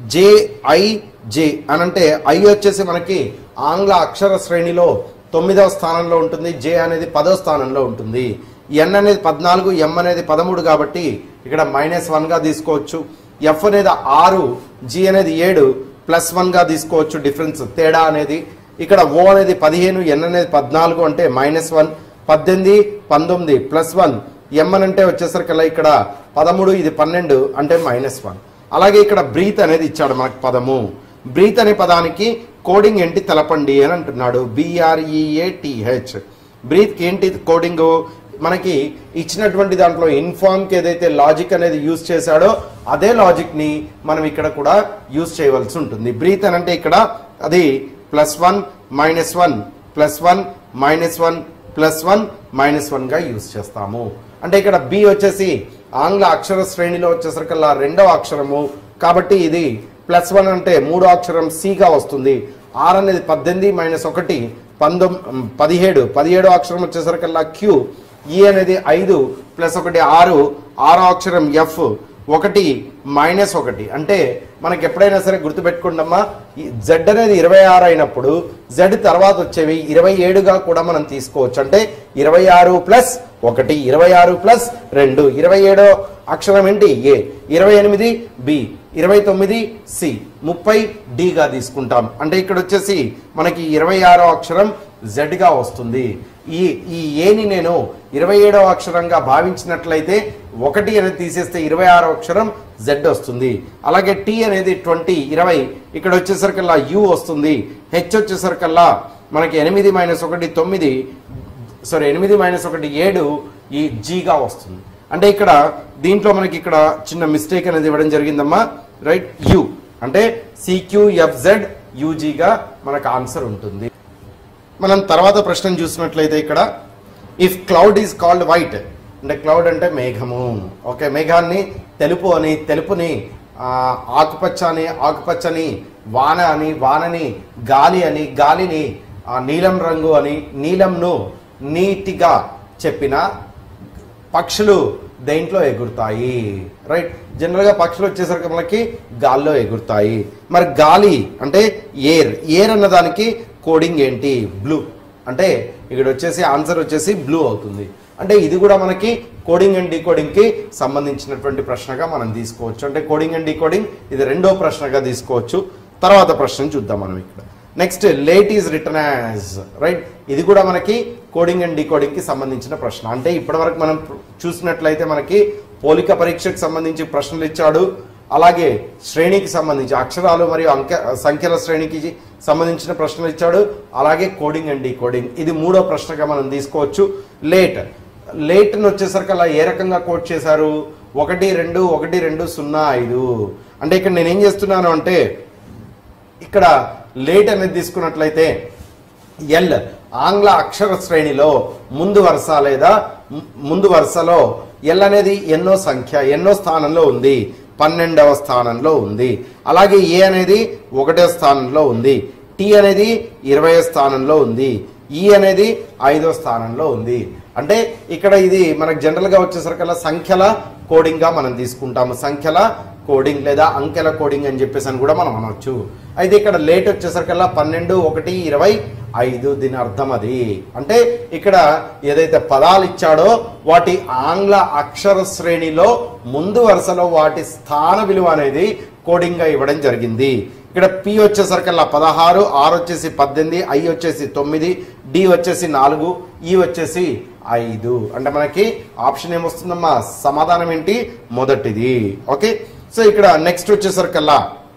జేఐ జే అని అంటే ఐ వచ్చేసి మనకి ఆంగ్ల అక్షర శ్రేణిలో తొమ్మిదవ స్థానంలో ఉంటుంది జే అనేది పదో స్థానంలో ఉంటుంది ఎన్ అనేది పద్నాలుగు ఎం అనేది పదమూడు కాబట్టి ఇక్కడ మైనస్ వన్గా తీసుకోవచ్చు ఎఫ్ అనేది ఆరు జి అనేది ఏడు ప్లస్ వన్గా తీసుకోవచ్చు డిఫరెన్స్ తేడా అనేది ఇక్కడ ఓ అనేది పదిహేను ఎన్ అనేది పద్నాలుగు అంటే మైనస్ వన్ పద్దెనిమిది పంతొమ్మిది ప్లస్ వన్ ఎం అని అంటే వచ్చేసరికల్లా ఇక్కడ పదమూడు ఇది పన్నెండు అంటే మైనస్ వన్ అలాగే ఇక్కడ బ్రీత్ అనేది ఇచ్చాడు మనకు పదము బ్రీత్ అనే పదానికి కోడింగ్ ఏంటి తెలపండి అని అంటున్నాడు బిఆర్ఈఏటిహెచ్ బ్రీత్కి ఏంటి కోడింగ్ మనకి ఇచ్చినటువంటి దాంట్లో ఇన్ఫార్మ్కి ఏదైతే లాజిక్ అనేది యూజ్ చేశాడో అదే లాజిక్ని మనం ఇక్కడ కూడా యూజ్ చేయవలసి ఉంటుంది బ్రీత్ అని అంటే ఇక్కడ అది plus one minus one plus one minus one plus one minus వన్గా యూజ్ చేస్తాము అంటే ఇక్కడ బి వచ్చేసి ఆంగ్ల అక్షర శ్రేణిలో వచ్చేసరికల్లా రెండవ అక్షరము కాబట్టి ఇది ప్లస్ వన్ అంటే మూడో అక్షరం సిగా వస్తుంది ఆర్ అనేది పద్దెనిమిది మైనస్ ఒకటి పంతొమ్మిది పదిహేడు పదిహేడో అక్షరం వచ్చేసరికల్లా క్యూ ఈ అనేది ఐదు ప్లస్ ఒకటి ఆరు ఆరో అక్షరం ఎఫ్ ఒకటి మైనస్ ఒకటి అంటే మనకి ఎప్పుడైనా సరే గుర్తుపెట్టుకుంటామా జెడ్ అనేది ఇరవై ఆరు అయినప్పుడు జెడ్ తర్వాత వచ్చేవి ఇరవై ఏడుగా కూడా మనం తీసుకోవచ్చు అంటే ఇరవై ఆరు ప్లస్ ఒకటి ఇరవై ఆరు ప్లస్ రెండు ఇరవై ఏడో అక్షరం ఏంటి ఏ ఇరవై ఎనిమిది బి ఇరవై తొమ్మిది సి ముప్పై డిగా తీసుకుంటాం అంటే ఇక్కడ వచ్చేసి మనకి ఇరవై ఆరో అక్షరం జెడ్గా వస్తుంది ఈ ఈ ఏని నేను ఇరవై ఏడవ అక్షరంగా భావించినట్లయితే ఒకటి అనేది తీసేస్తే ఇరవై ఆరో అక్షరం జెడ్ వస్తుంది అలాగే టీ అనేది ట్వంటీ ఇరవై ఇక్కడ వచ్చేసరికల్లా యు వస్తుంది హెచ్ వచ్చేసరికల్లా మనకి ఎనిమిది మైనస్ ఒకటి తొమ్మిది సారీ ఎనిమిది మైనస్ ఒకటి ఏడు ఈ జీగా వస్తుంది అంటే ఇక్కడ దీంట్లో మనకి ఇక్కడ చిన్న మిస్టేక్ అనేది ఇవ్వడం జరిగిందమ్మా రైట్ యు అంటే సిక్యూఎఫ్జెడ్ యూజీగా మనకు ఆన్సర్ ఉంటుంది మనం తర్వాత ప్రశ్న చూసినట్లయితే ఇక్కడ if cloud is called white అంటే క్లౌడ్ అంటే మేఘము ఓకే మేఘాన్ని తెలుపు అని తెలుపుని ఆ, ఆకుపచ్చ అని ఆకుపచ్చని వాన అని వానని గాలి అని గాలిని ఆ, నీలం రంగు అని నీలంను నీటిగా చెప్పిన పక్షులు దేంట్లో ఎగురుతాయి రైట్ జనరల్గా పక్షులు వచ్చేసరికి మనకి గాల్లో ఎగురుతాయి మరి గాలి అంటే ఎయిర్ ఎయిర్ అన్న దానికి కోడింగ్ ఏంటి బ్లూ అంటే ఇక్కడ వచ్చేసి ఆన్సర్ వచ్చేసి బ్లూ అవుతుంది అంటే ఇది కూడా మనకి కోడింగ్ అండ్ డీకోడింగ్కి సంబంధించినటువంటి ప్రశ్నగా మనం తీసుకోవచ్చు అంటే కోడింగ్ అండ్ డీకోడింగ్ ఇది రెండో ప్రశ్నగా తీసుకోవచ్చు తర్వాత ప్రశ్న చూద్దాం మనం ఇక్కడ next late is written as right ఇది కూడా మనకి కోడింగ్ అండ్ డీకోడింగ్ కి సంబంధించిన ప్రశ్న అంటే ఇప్పటివరకు మనం చూసినట్లయితే మనకి పోలిక పరీక్షకు సంబంధించి ప్రశ్నలు ఇచ్చాడు అలాగే శ్రేణికి సంబంధించి అక్షరాలు మరియు అంకె సంఖ్యల శ్రేణికి సంబంధించిన ప్రశ్నలు ఇచ్చాడు అలాగే కోడింగ్ అండ్ డీకోడింగ్ ఇది మూడో ప్రశ్నగా మనం తీసుకోవచ్చు లేట్ లేట్ని వచ్చేసరికి అలా ఏ రకంగా కోట్ చేశారు ఒకటి రెండు ఒకటి రెండు సున్నా ఐదు అంటే ఇక్కడ నేనేం చేస్తున్నాను అంటే ఇక్కడ లేట్ అనేది తీసుకున్నట్లయితే ఎల్ ఆంగ్ల అక్షర శ్రేణిలో ముందు వరుస లేదా ము- ముందు వరుసలో ఎల్ అనేది ఎన్నో సంఖ్య ఎన్నో స్థానంలో ఉంది పన్నెండవ స్థానంలో ఉంది అలాగే ఏ అనేది ఒకటో స్థానంలో ఉంది టీ అనేది ఇరవై స్థానంలో ఉంది ఈ అనేది ఐదో స్థానంలో ఉంది అంటే ఇక్కడ ఇది మనకు జనరల్గా వచ్చేసరికల్లా సంఖ్యల కోడింగ్గా మనం తీసుకుంటాము సంఖ్యల కోడింగ్ లేదా అంకెల కోడింగ్ అని చెప్పేసి అని కూడా మనం అనొచ్చు అయితే ఇక్కడ లేట్ వచ్చేసరికల్లా పన్నెండు ఒకటి ఇరవై ఐదు దీని అర్థం అది అంటే ఇక్కడ ఏదైతే పదాలు ఇచ్చాడో వాటి ఆంగ్ల అక్షర శ్రేణిలో ముందు వరుసలో వాటి స్థాన విలువ అనేది కోడింగ్గా ఇవ్వడం జరిగింది ఇక్కడ పి వచ్చేసరికల్లా పదహారు ఆర్ వచ్చేసి పద్దెనిమిది ఐ వచ్చేసి తొమ్మిది డి వచ్చేసి నాలుగు ఈ వచ్చేసి ఐదు అంటే మనకి ఆప్షన్ ఏమొస్తుందమ్మా సమాధానం ఏంటి మొదటిది ఓకే సో ఇక్కడ నెక్స్ట్ వచ్చేసరికల్లా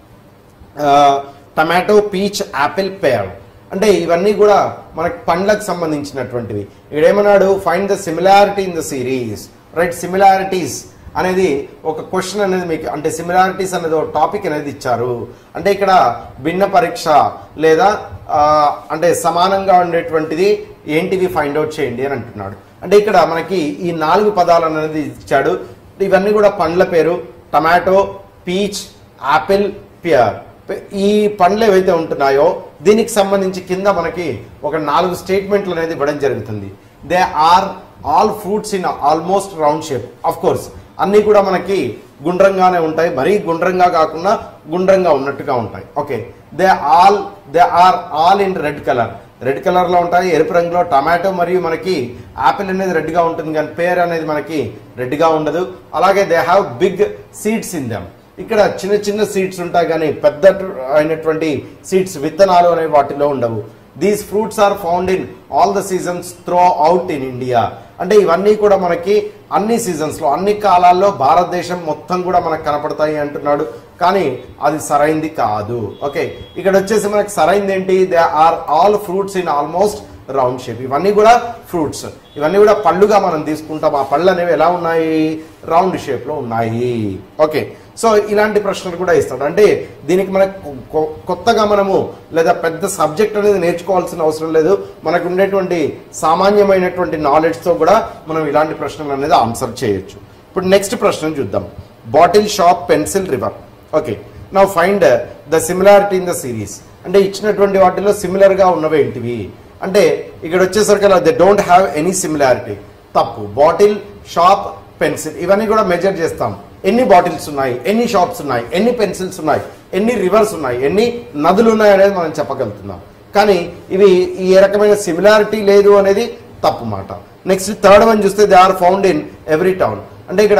ఆ, టమాటో పీచ్ యాపిల్ పేర్ అంటే ఇవన్నీ కూడా మనకి పండ్లకు సంబంధించినటువంటివి ఇక్కడ ఏమన్నాడు find the similarity in the series right similarities అనేది ఒక క్వశ్చన్ అనేది మీకు అంటే సిమిలారిటీస్ అనేది ఒక టాపిక్ అనేది ఇచ్చారు అంటే ఇక్కడ భిన్న పరీక్ష లేదా ఆ, అంటే సమానంగా ఉండేటువంటిది ఏంటివి ఫైండ్ అవుట్ చేయండి అని అంటున్నాడు అంటే ఇక్కడ మనకి ఈ నాలుగు పదాలు అనేది ఇచ్చాడు ఇవన్నీ కూడా పండ్ల పేరు టమాటో పీచ్ యాపిల్ పియర్ ఈ పండ్లు ఏవైతే ఉంటున్నాయో దీనికి సంబంధించి కింద మనకి ఒక నాలుగు స్టేట్మెంట్లు అనేది ఇవ్వడం జరుగుతుంది they are all fruits in almost round shape of course అన్నీ కూడా మనకి గుండ్రంగానే ఉంటాయి మరీ గుండ్రంగా కాకుండా గుండ్రంగా ఉన్నట్టుగా ఉంటాయి okay they all they are all in red colour red colour లో ఉంటాయి ఎరుపు రంగులో టమాటో మరియు మనకి యాపిల్ అనేది రెడ్ గా ఉంటుంది కానీ పేర్ అనేది మనకి రెడ్ గా ఉండదు అలాగే they have big seeds in them ఇక్కడ చిన్న చిన్న సీడ్స్ ఉంటాయి కానీ పెద్ద అయినటువంటి సీడ్స్ విత్తనాలు అనేవి వాటిలో ఉండవు these fruits are found in all the seasons throughout in India అంటే ఇవన్నీ కూడా మనకి అన్ని సీజన్స్ లో అన్ని కాలాల్లో భారతదేశం మొత్తం కూడా మనకు కనపడతాయి అంటున్నాడు కానీ అది సరైంది కాదు ఓకే ఇక్కడ వచ్చేసి మనకి సరైంది ఏంటి they are all fruits in almost round shape ఇవన్నీ కూడా ఫ్రూట్స్ ఇవన్నీ కూడా పళ్ళుగా మనం తీసుకుంటాం ఆ పళ్ళు అనేవి ఎలా ఉన్నాయి రౌండ్ షేప్ లో ఉన్నాయి ఓకే సో ఇలాంటి ప్రశ్నలు కూడా ఇస్తాడు అంటే దీనికి మనకు కొ- కొ- కొత్తగా మనము లేదా పెద్ద సబ్జెక్ట్ అనేది నేర్చుకోవాల్సిన అవసరం లేదు మనకు ఉండేటువంటి సామాన్యమైనటువంటి knowledge తో కూడా మనం ఇలాంటి ప్రశ్నలు అనేది ఆన్సర్ చేయొచ్చు ఇప్పుడు నెక్స్ట్ ప్రశ్న చూద్దాం bottle shop pencil river okay నా find the similarity in the series అంటే ఇచ్చినటువంటి వాటిలో సిమిలర్ గా ఉన్నవి ఏంటివి అంటే ఇక్కడ వచ్చేసరికి they don't have any similarity తప్పు బాటిల్ షాప్ పెన్సిల్ ఇవన్నీ కూడా మెజర్ చేస్తాం ఎన్ని బాటిల్స్ ఉన్నాయి ఎన్ని షాప్స్ ఉన్నాయి ఎన్ని పెన్సిల్స్ ఉన్నాయి ఎన్ని రివర్స్ ఉన్నాయి ఎన్ని నదులు ఉన్నాయి అనేది మనం చెప్పగలుగుతున్నాం కానీ ఇవి ఈ రకమైన సిమిలారిటీ లేదు అనేది తప్పు మాట నెక్స్ట్ థర్డ్ వన్ చూస్తే they are found in every town అంటే ఇక్కడ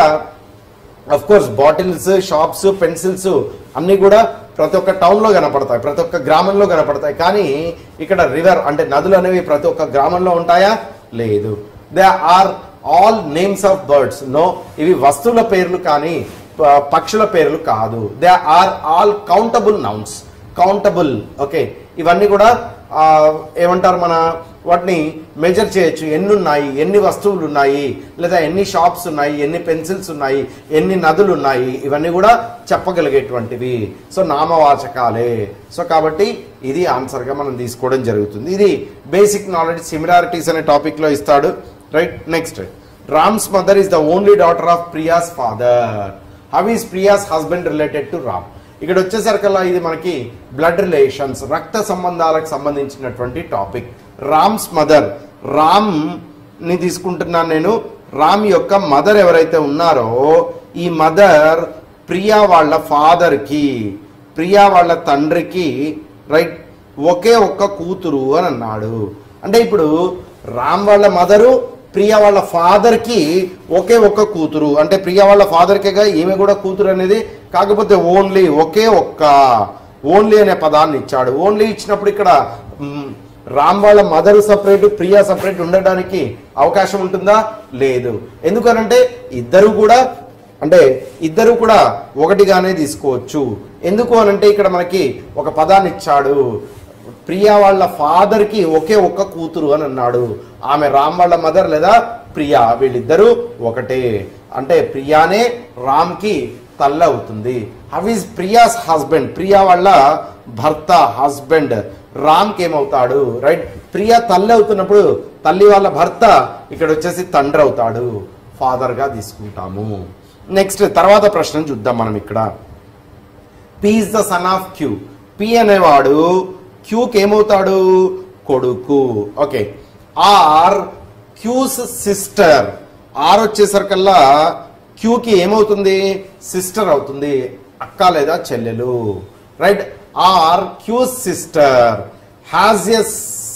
of course bottles shops pencils అన్నీ కూడా ప్రతి ఒక్క టౌన్లో కనపడతాయి ప్రతి ఒక్క గ్రామంలో కనపడతాయి కానీ ఇక్కడ రివర్ అంటే నదులు అనేవి ప్రతి ఒక్క గ్రామంలో ఉంటాయా లేదు they are all names of birds no ఇవి వస్తువుల పేర్లు కానీ ప- పక్షుల పేర్లు కాదు they are all countable nouns countable okay ఇవన్నీ కూడా ఆ, ఏమంటారు మన వాటిని మెజర్ చేయొచ్చు ఎన్ని ఉన్నాయి ఎన్ని వస్తువులు ఉన్నాయి లేదా ఎన్ని షాప్స్ ఉన్నాయి ఎన్ని పెన్సిల్స్ ఉన్నాయి ఎన్ని నదులు ఉన్నాయి ఇవన్నీ కూడా చెప్పగలిగేటువంటివి సో నామవాచకాలే సో కాబట్టి ఇది ఆన్సర్గా మనం తీసుకోవడం జరుగుతుంది ఇది బేసిక్ నాలెడ్జ్ సిమిలారిటీస్ అనే టాపిక్లో ఇస్తాడు right next Ram's mother is the only daughter of Priya's father how is Priya's husband related to Ram ఇక్కడ వచ్చేసరికల్లా ఇది మనకి బ్లడ్ రిలేషన్స్ రక్త సంబంధాలకు సంబంధించినటువంటి టాపిక్ రామ్స్ మదర్ రామ్ ని తీసుకుంటున్నాను నేను రామ్ యొక్క మదర్ ఎవరైతే ఉన్నారో ఈ మదర్ ప్రియా వాళ్ళ ఫాదర్కి ప్రియా వాళ్ళ తండ్రికి రైట్ ఒకే ఒక్క కూతురు అని అన్నాడు అంటే ఇప్పుడు రామ్ వాళ్ళ మదరు ప్రియా వాళ్ళ ఫాదర్ కి ఒకే ఒక్క కూతురు అంటే ప్రియా వాళ్ళ ఫాదర్ కేగా ఈమె కూడా కూతురు అనేది కాకపోతే ఓన్లీ ఒకే ఒక్క ఓన్లీ అనే పదాన్ని ఇచ్చాడు ఓన్లీ ఇచ్చినప్పుడు ఇక్కడ మ్, రామ్ వాళ్ళ మదర్ సపరేట్ ప్రియా సపరేట్ ఉండడానికి అవకాశం ఉంటుందా లేదు ఎందుకనంటే ఇద్దరు కూడా అంటే ఇద్దరు కూడా ఒకటిగానే తీసుకోవచ్చు ఎందుకు అనంటే ఇక్కడ మనకి ఒక పదాన్ని ఇచ్చాడు ప్రియా వాళ్ళ ఫాదర్ కి ఒకే ఒక్క కూతురు అని అన్నాడు ఆమె రామ్ వాళ్ళ మదర్ లేదా ప్రియా వీళ్ళిద్దరూ ఒకటే అంటే ప్రియానే రామ్ కి తల్లి అవుతుంది how is Priya's husband Priya వాళ్ళ భర్త హస్బెండ్ రామ్ కి ఏమవుతాడు రైట్ ప్రియా తల్లి అవుతున్నప్పుడు తల్లి వాళ్ళ భర్త ఇక్కడ వచ్చేసి తండ్రి అవుతాడు ఫాదర్ గా తీసుకుంటాము నెక్స్ట్ తర్వాత ప్రశ్న చూద్దాం మనం ఇక్కడ P is the son of Q P అనేవాడు క్యూకి ఏమవుతాడు కొడుకు okay R Q's sister R వచ్చేసరికల్లా క్యూకి ఏమవుతుంది సిస్టర్ అవుతుంది అక్క లేదా చెల్లెలు right R Q's sister has a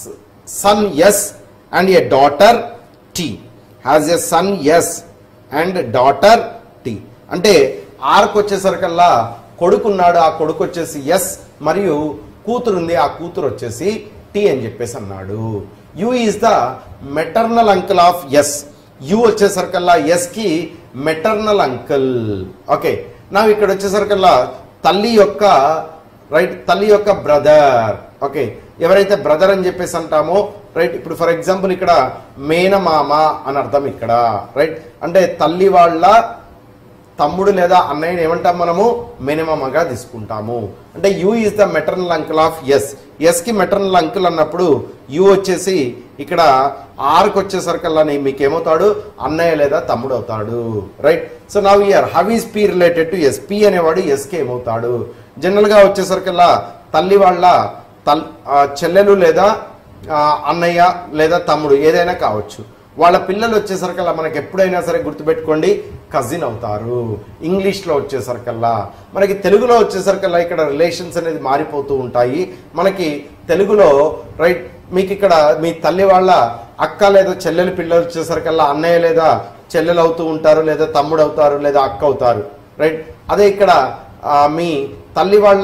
son S and a daughter T has a son S and daughter T అంటే ఆర్కి వచ్చేసరికల్లా కొడుకున్నాడు ఆ కొడుకు వచ్చేసి ఎస్ మరియు కూతురుంది ఆ కూతురు వచ్చేసి టీ అని చెప్పేసి అన్నాడు U is the maternal uncle of S U వచ్చేసరికల్లా ఎస్ కి మెటర్నల్ అంకుల్ ఓకే నా ఇక్కడ వచ్చేసరికల్లా తల్లి యొక్క రైట్ తల్లి యొక్క బ్రదర్ ఓకే ఎవరైతే బ్రదర్ అని చెప్పేసి అంటామో రైట్ ఇప్పుడు ఫర్ ఎగ్జాంపుల్ ఇక్కడ మేనమామ అని అర్థం ఇక్కడ రైట్ అంటే తల్లి వాళ్ళ తమ్ముడు లేదా అన్నయ్యని ఏమంటాం మనము మినిమమ్గా తీసుకుంటాము అంటే U is the maternal uncle of S ఎస్కి మెటర్నల్ అంకుల్ అన్నప్పుడు యు వచ్చేసి ఇక్కడ ఆర్కి వచ్చేసరికల్లా నీ మీకు ఏమవుతాడు అన్నయ్య లేదా తమ్ముడు అవుతాడు right so now here how is P related to S P అనేవాడు ఎస్కి ఏమవుతాడు జనరల్గా వచ్చేసరికల్లా తల్లి వాళ్ళ తల్ ఆ, చెల్లెలు లేదా ఆ, అన్నయ్య లేదా తమ్ముడు ఏదైనా కావచ్చు వాళ్ళ పిల్లలు వచ్చేసరికల్లా మనకి ఎప్పుడైనా సరే గుర్తుపెట్టుకోండి కజిన్ అవుతారు ఇంగ్లీష్లో వచ్చేసరికల్లా మనకి తెలుగులో వచ్చేసరికల్లా ఇక్కడ రిలేషన్స్ అనేది మారిపోతూ ఉంటాయి మనకి తెలుగులో రైట్ మీకు ఇక్కడ మీ తల్లి వాళ్ళ అక్క లేదా చెల్లెలు పిల్లలు వచ్చేసరికల్లా అన్నయ్య లేదా చెల్లెలు అవుతూ ఉంటారు లేదా తమ్ముడు అవుతారు లేదా అక్క అవుతారు రైట్ అదే ఇక్కడ ఆ, మీ తల్లి వాళ్ళ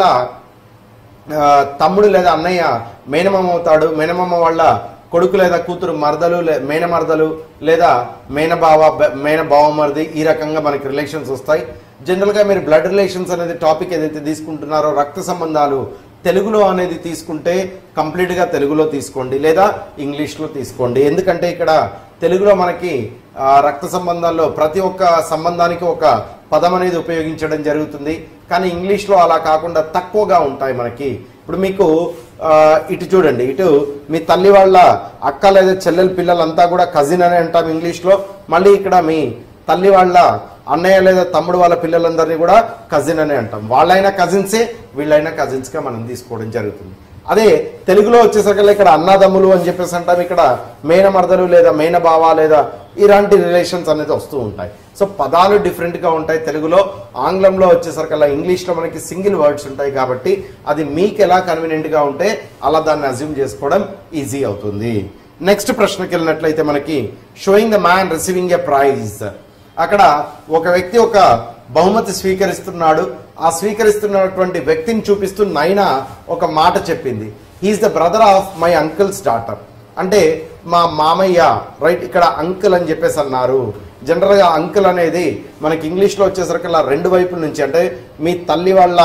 ఆ, తమ్ముడు లేదా అన్నయ్య మేనమామ అవుతాడు మేనమామ వాళ్ళ కొడుకు లేదా కూతురు మరదలు లే మేనమరదలు లేదా మేనబావ బ- మేన బావమరిది ఈ రకంగా మనకి రిలేషన్స్ వస్తాయి జనరల్గా మీరు బ్లడ్ రిలేషన్స్ అనేది టాపిక్ ఏదైతే తీసుకుంటున్నారో రక్త సంబంధాలు తెలుగులో అనేది తీసుకుంటే కంప్లీట్గా తెలుగులో తీసుకోండి లేదా ఇంగ్లీష్లో తీసుకోండి ఎందుకంటే ఇక్కడ తెలుగులో మనకి ఆ, రక్త సంబంధాల్లో ప్రతి ఒక్క సంబంధానికి ఒక పదం అనేది ఉపయోగించడం జరుగుతుంది కానీ ఇంగ్లీష్లో అలా కాకుండా తక్కువగా ఉంటాయి మనకి ఇప్పుడు మీకు ఆ, ఇటు చూడండి ఇటు మీ తల్లి వాళ్ళ అక్క లేదా చెల్లెల పిల్లలంతా కూడా కజిన్ అని అంటాం ఇంగ్లీష్లో మళ్ళీ ఇక్కడ మీ తల్లి వాళ్ళ అన్నయ్య లేదా తమ్ముడు వాళ్ళ పిల్లలందరినీ కూడా కజిన్ అని అంటాం వాళ్ళైనా కజిన్సే వీళ్ళైనా కజిన్స్గా మనం తీసుకోవడం జరుగుతుంది అదే తెలుగులో వచ్చేసరికి ఇక్కడ అన్నదమ్ములు అని చెప్పేసి అంటాం ఇక్కడ మేనమరదలు లేదా మేనబావ లేదా ఇలాంటి రిలేషన్స్ అనేది వస్తూ ఉంటాయి సో పదాలు డిఫరెంట్గా ఉంటాయి తెలుగులో ఆంగ్లంలో వచ్చేసరికల్లా ఇంగ్లీష్లో మనకి సింగిల్ వర్డ్స్ ఉంటాయి కాబట్టి అది మీకు ఎలా కన్వీనియంట్గా ఉంటే అలా దాన్ని అజ్యూమ్ చేసుకోవడం ఈజీ అవుతుంది నెక్స్ట్ ప్రశ్నకి వెళ్ళినట్లయితే మనకి showing the man receiving a prize అక్కడ ఒక వ్యక్తి ఒక బహుమతి స్వీకరిస్తున్నాడు ఆ స్వీకరిస్తున్నటువంటి వ్యక్తిని చూపిస్తూ నైనా ఒక మాట చెప్పింది he is the brother of my uncle's daughter అంటే మా మామయ్య రైట్ ఇక్కడ అంకుల్ అని చెప్పేసి అన్నారు జనరల్గా అంకుల్ అనేది మనకి ఇంగ్లీష్లో వచ్చేసరికి అలా రెండు వైపుల నుంచి అంటే మీ తల్లి వాళ్ళ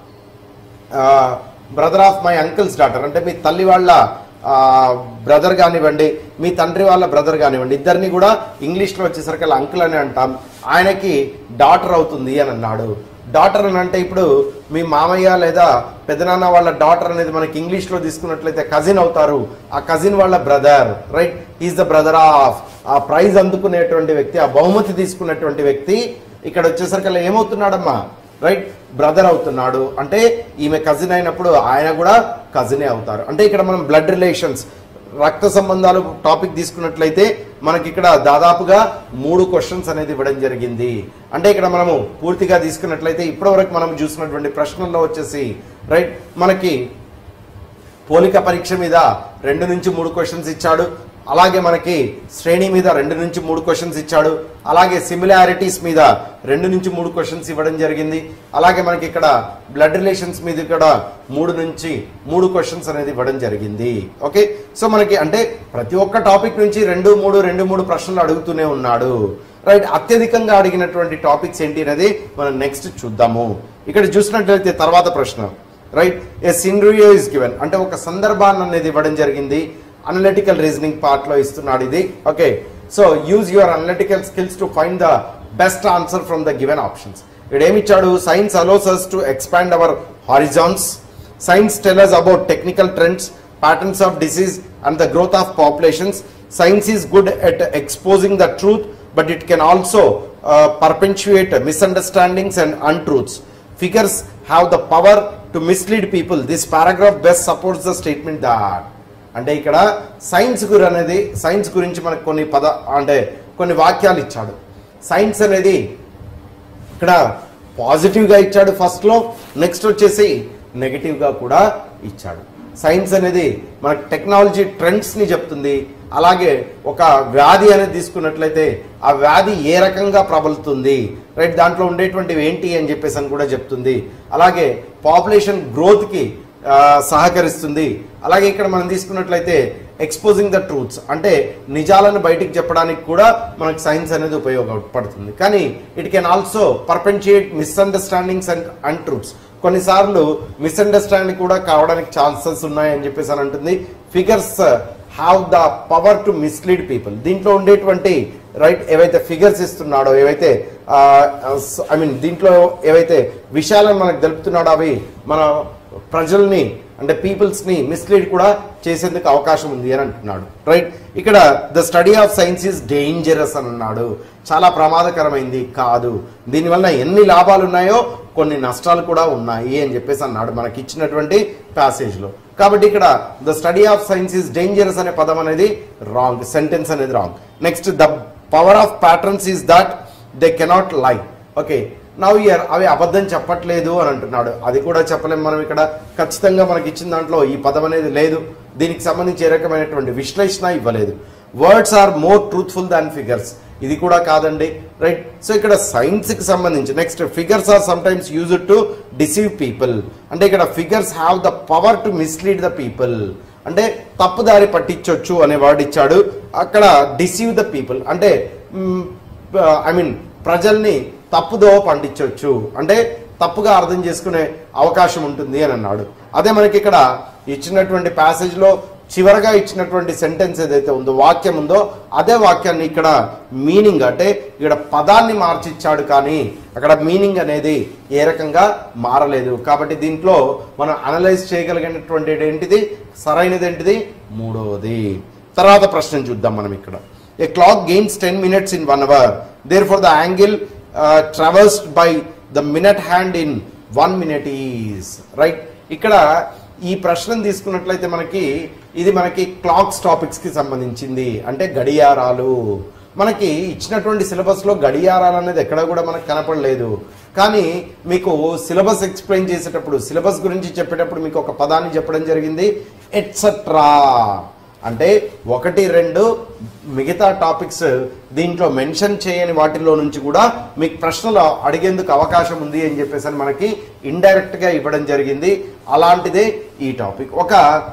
brother of my uncle's daughter అంటే మీ తల్లి వాళ్ళ బ్రదర్ కానివ్వండి మీ తండ్రి వాళ్ళ బ్రదర్ కానివ్వండి ఇద్దరిని కూడా ఇంగ్లీష్లో వచ్చేసరికి అలా అంకుల్ అని అంటాం ఆయనకి డాటర్ అవుతుంది అని అన్నాడు డాటర్ అని అంటే ఇప్పుడు మీ మామయ్య లేదా పెదనాన్న వాళ్ళ డాటర్ అనేది మనకి ఇంగ్లీష్లో తీసుకున్నట్లయితే కజిన్ అవుతారు ఆ కజిన్ వాళ్ళ brother right is the brother of ఆ ప్రైజ్ అందుకునేటువంటి వ్యక్తి ఆ బహుమతి తీసుకున్నటువంటి వ్యక్తి ఇక్కడ వచ్చేసరికి అలా ఏమవుతున్నాడమ్మా రైట్ బ్రదర్ అవుతున్నాడు అంటే ఈమె కజిన్ అయినప్పుడు ఆయన కూడా కజినే అవుతారు అంటే ఇక్కడ మనం బ్లడ్ రిలేషన్స్ రక్త సంబంధాలు టాపిక్ తీసుకున్నట్లయితే మనకి ఇక్కడ దాదాపుగా మూడు క్వశ్చన్స్ అనేది ఇవ్వడం జరిగింది అంటే ఇక్కడ మనము పూర్తిగా తీసుకున్నట్లయితే ఇప్పటివరకు మనం చూసినటువంటి ప్రశ్నల్లో వచ్చేసి రైట్ మనకి పోలిక పరీక్ష మీద రెండు నుంచి మూడు క్వశ్చన్స్ ఇచ్చాడు అలాగే మనకి శ్రేణి మీద రెండు నుంచి మూడు క్వశ్చన్స్ ఇచ్చాడు అలాగే సిమిలారిటీస్ మీద రెండు నుంచి మూడు క్వశ్చన్స్ ఇవ్వడం జరిగింది అలాగే మనకి ఇక్కడ బ్లడ్ రిలేషన్స్ మీద ఇక్కడ మూడు నుంచి మూడు క్వశ్చన్స్ అనేది ఇవ్వడం జరిగింది ఓకే సో మనకి అంటే ప్రతి ఒక్క టాపిక్ నుంచి రెండు మూడు రెండు మూడు ప్రశ్నలు అడుగుతూనే ఉన్నాడు రైట్ అత్యధికంగా అడిగినటువంటి టాపిక్స్ ఏంటి అనేది మనం నెక్స్ట్ చూద్దాము ఇక్కడ చూసినట్లయితే తర్వాత ప్రశ్న right a scenario is given అంటే ఒక సందర్భాన్ని అనేది ఇవ్వడం జరిగింది అనలిటికల్ రీజనింగ్ పార్ట్ లో ఇస్తున్నాడు ఇది okay so use your analytical skills to find the best answer from the given options ఇక్కడ ఏమిచ్చాడు science allows us to expand our horizons science tell us about technical trends patterns of disease and the growth of populations science is good at exposing the truth but it can also perpetuate misunderstandings and untruths figures have the power to mislead people this paragraph best supports the statement that అంటే ఇక్కడ science గురి అనేది science గురించి మనకు కొన్ని పద అంటే కొన్ని వాక్యాలు ఇచ్చాడు సైన్స్ అనేది ఇక్కడ పాజిటివ్గా ఇచ్చాడు ఫస్ట్లో నెక్స్ట్ వచ్చేసి నెగిటివ్గా కూడా ఇచ్చాడు సైన్స్ అనేది మనకు టెక్నాలజీ ట్రెండ్స్ని చెప్తుంది అలాగే ఒక వ్యాధి అనేది తీసుకున్నట్లయితే ఆ వ్యాధి ఏ రకంగా ప్రబలుతుంది రైట్ దాంట్లో ఉండేటువంటివి ఏంటి అని చెప్పేసి అని కూడా చెప్తుంది అలాగే పాపులేషన్ గ్రోత్కి ఆ, సహకరిస్తుంది అలాగే ఇక్కడ మనం తీసుకున్నట్లయితే ఎక్స్పోజింగ్ ద ట్రూత్స్ అంటే నిజాలను బయటికి చెప్పడానికి కూడా మనకు సైన్స్ అనేది ఉపయోగపడుతుంది కానీ it can also perpetuate misunderstandings and and truths కొన్నిసార్లు మిస్అండర్స్టాండింగ్ కూడా కావడానికి ఛాన్సెస్ ఉన్నాయని చెప్పేసి అని అంటుంది figures have the power to mislead people దీంట్లో ఉండేటువంటి రైట్ ఏవైతే ఫిగర్స్ ఇస్తున్నాడో ఏవైతే ఐ మీన్ దీంట్లో ఏవైతే విషయాలను మనకు తెలుపుతున్నాడో అవి మన ప్రజల్ని అంటే పీపుల్స్ ని మిస్లీడ్ కూడా చేసేందుకు అవకాశం ఉంది అని అంటున్నాడు రైట్ ఇక్కడ the study of science is dangerous అని అన్నాడు చాలా ప్రమాదకరమైంది కాదు దీనివల్ల ఎన్ని లాభాలు ఉన్నాయో కొన్ని నష్టాలు కూడా ఉన్నాయి అని చెప్పేసి అన్నాడు మనకి ఇచ్చినటువంటి passage లో కాబట్టి ఇక్కడ the study of science is dangerous అనే పదం అనేది రాంగ్ సెంటెన్స్ అనేది wrong next the power of patterns is that they cannot lie okay now here అవి అబద్ధం చెప్పట్లేదు అని అంటున్నాడు అది కూడా చెప్పలేం మనం ఇక్కడ ఖచ్చితంగా మనకి ఇచ్చిన దాంట్లో ఈ పదం అనేది లేదు దీనికి సంబంధించి ఏ రకమైనటువంటి విశ్లేషణ ఇవ్వలేదు words are more truthful than figures ఇది కూడా కాదండి రైట్ సో ఇక్కడ సైన్స్ కి సంబంధించి next figures are sometimes used to deceive people అంటే ఇక్కడ figures have the power to mislead the people అంటే తప్పుదారి పట్టించవచ్చు అనే వర్డ్ ఇచ్చాడు అక్కడ డిసీవ్ ద పీపుల్ అంటే ఐ మీన్ ప్రజల్ని తప్పుదో పండించవచ్చు అంటే తప్పుగా అర్థం చేసుకునే అవకాశం ఉంటుంది అని అన్నాడు అదే మనకి ఇక్కడ ఇచ్చినటువంటి ప్యాసేజ్లో చివరగా ఇచ్చినటువంటి సెంటెన్స్ ఏదైతే ఉందో వాక్యం ఉందో అదే వాక్యాన్ని ఇక్కడ మీనింగ్ అంటే ఇక్కడ పదాన్ని మార్చిచ్చాడు కానీ అక్కడ మీనింగ్ అనేది ఏ రకంగా మారలేదు కాబట్టి దీంట్లో మనం అనలైజ్ చేయగలిగినటువంటి ఏంటిది సరైనది ఏంటిది మూడవది తర్వాత ప్రశ్న చూద్దాం మనం ఇక్కడ a clock gains ten minutes in one hour therefore the angle traversed by the minute hand in one minute is right ఇక్కడ ఈ ప్రశ్నను తీసుకున్నట్లయితే మనకి ఇది మనకి క్లాక్స్ టాపిక్స్ కి సంబంధించింది అంటే గడియారాలు మనకి ఇచ్చినటువంటి సిలబస్లో గడియారాలు అనేది ఎక్కడ కూడా మనకు కనపడలేదు కానీ మీకు సిలబస్ ఎక్స్ప్లెయిన్ చేసేటప్పుడు సిలబస్ గురించి చెప్పేటప్పుడు మీకు ఒక పదాన్ని చెప్పడం జరిగింది ఎట్సట్రా అంటే ఒకటి రెండు మిగతా టాపిక్స్ దీంట్లో మెన్షన్ చేయని వాటిలో నుంచి కూడా మీకు ప్రశ్నలు అడిగేందుకు అవకాశం ఉంది అని చెప్పేసి అని మనకి ఇండైరెక్ట్ గా ఇవ్వడం జరిగింది అలాంటిదే ఈ టాపిక్ ఒక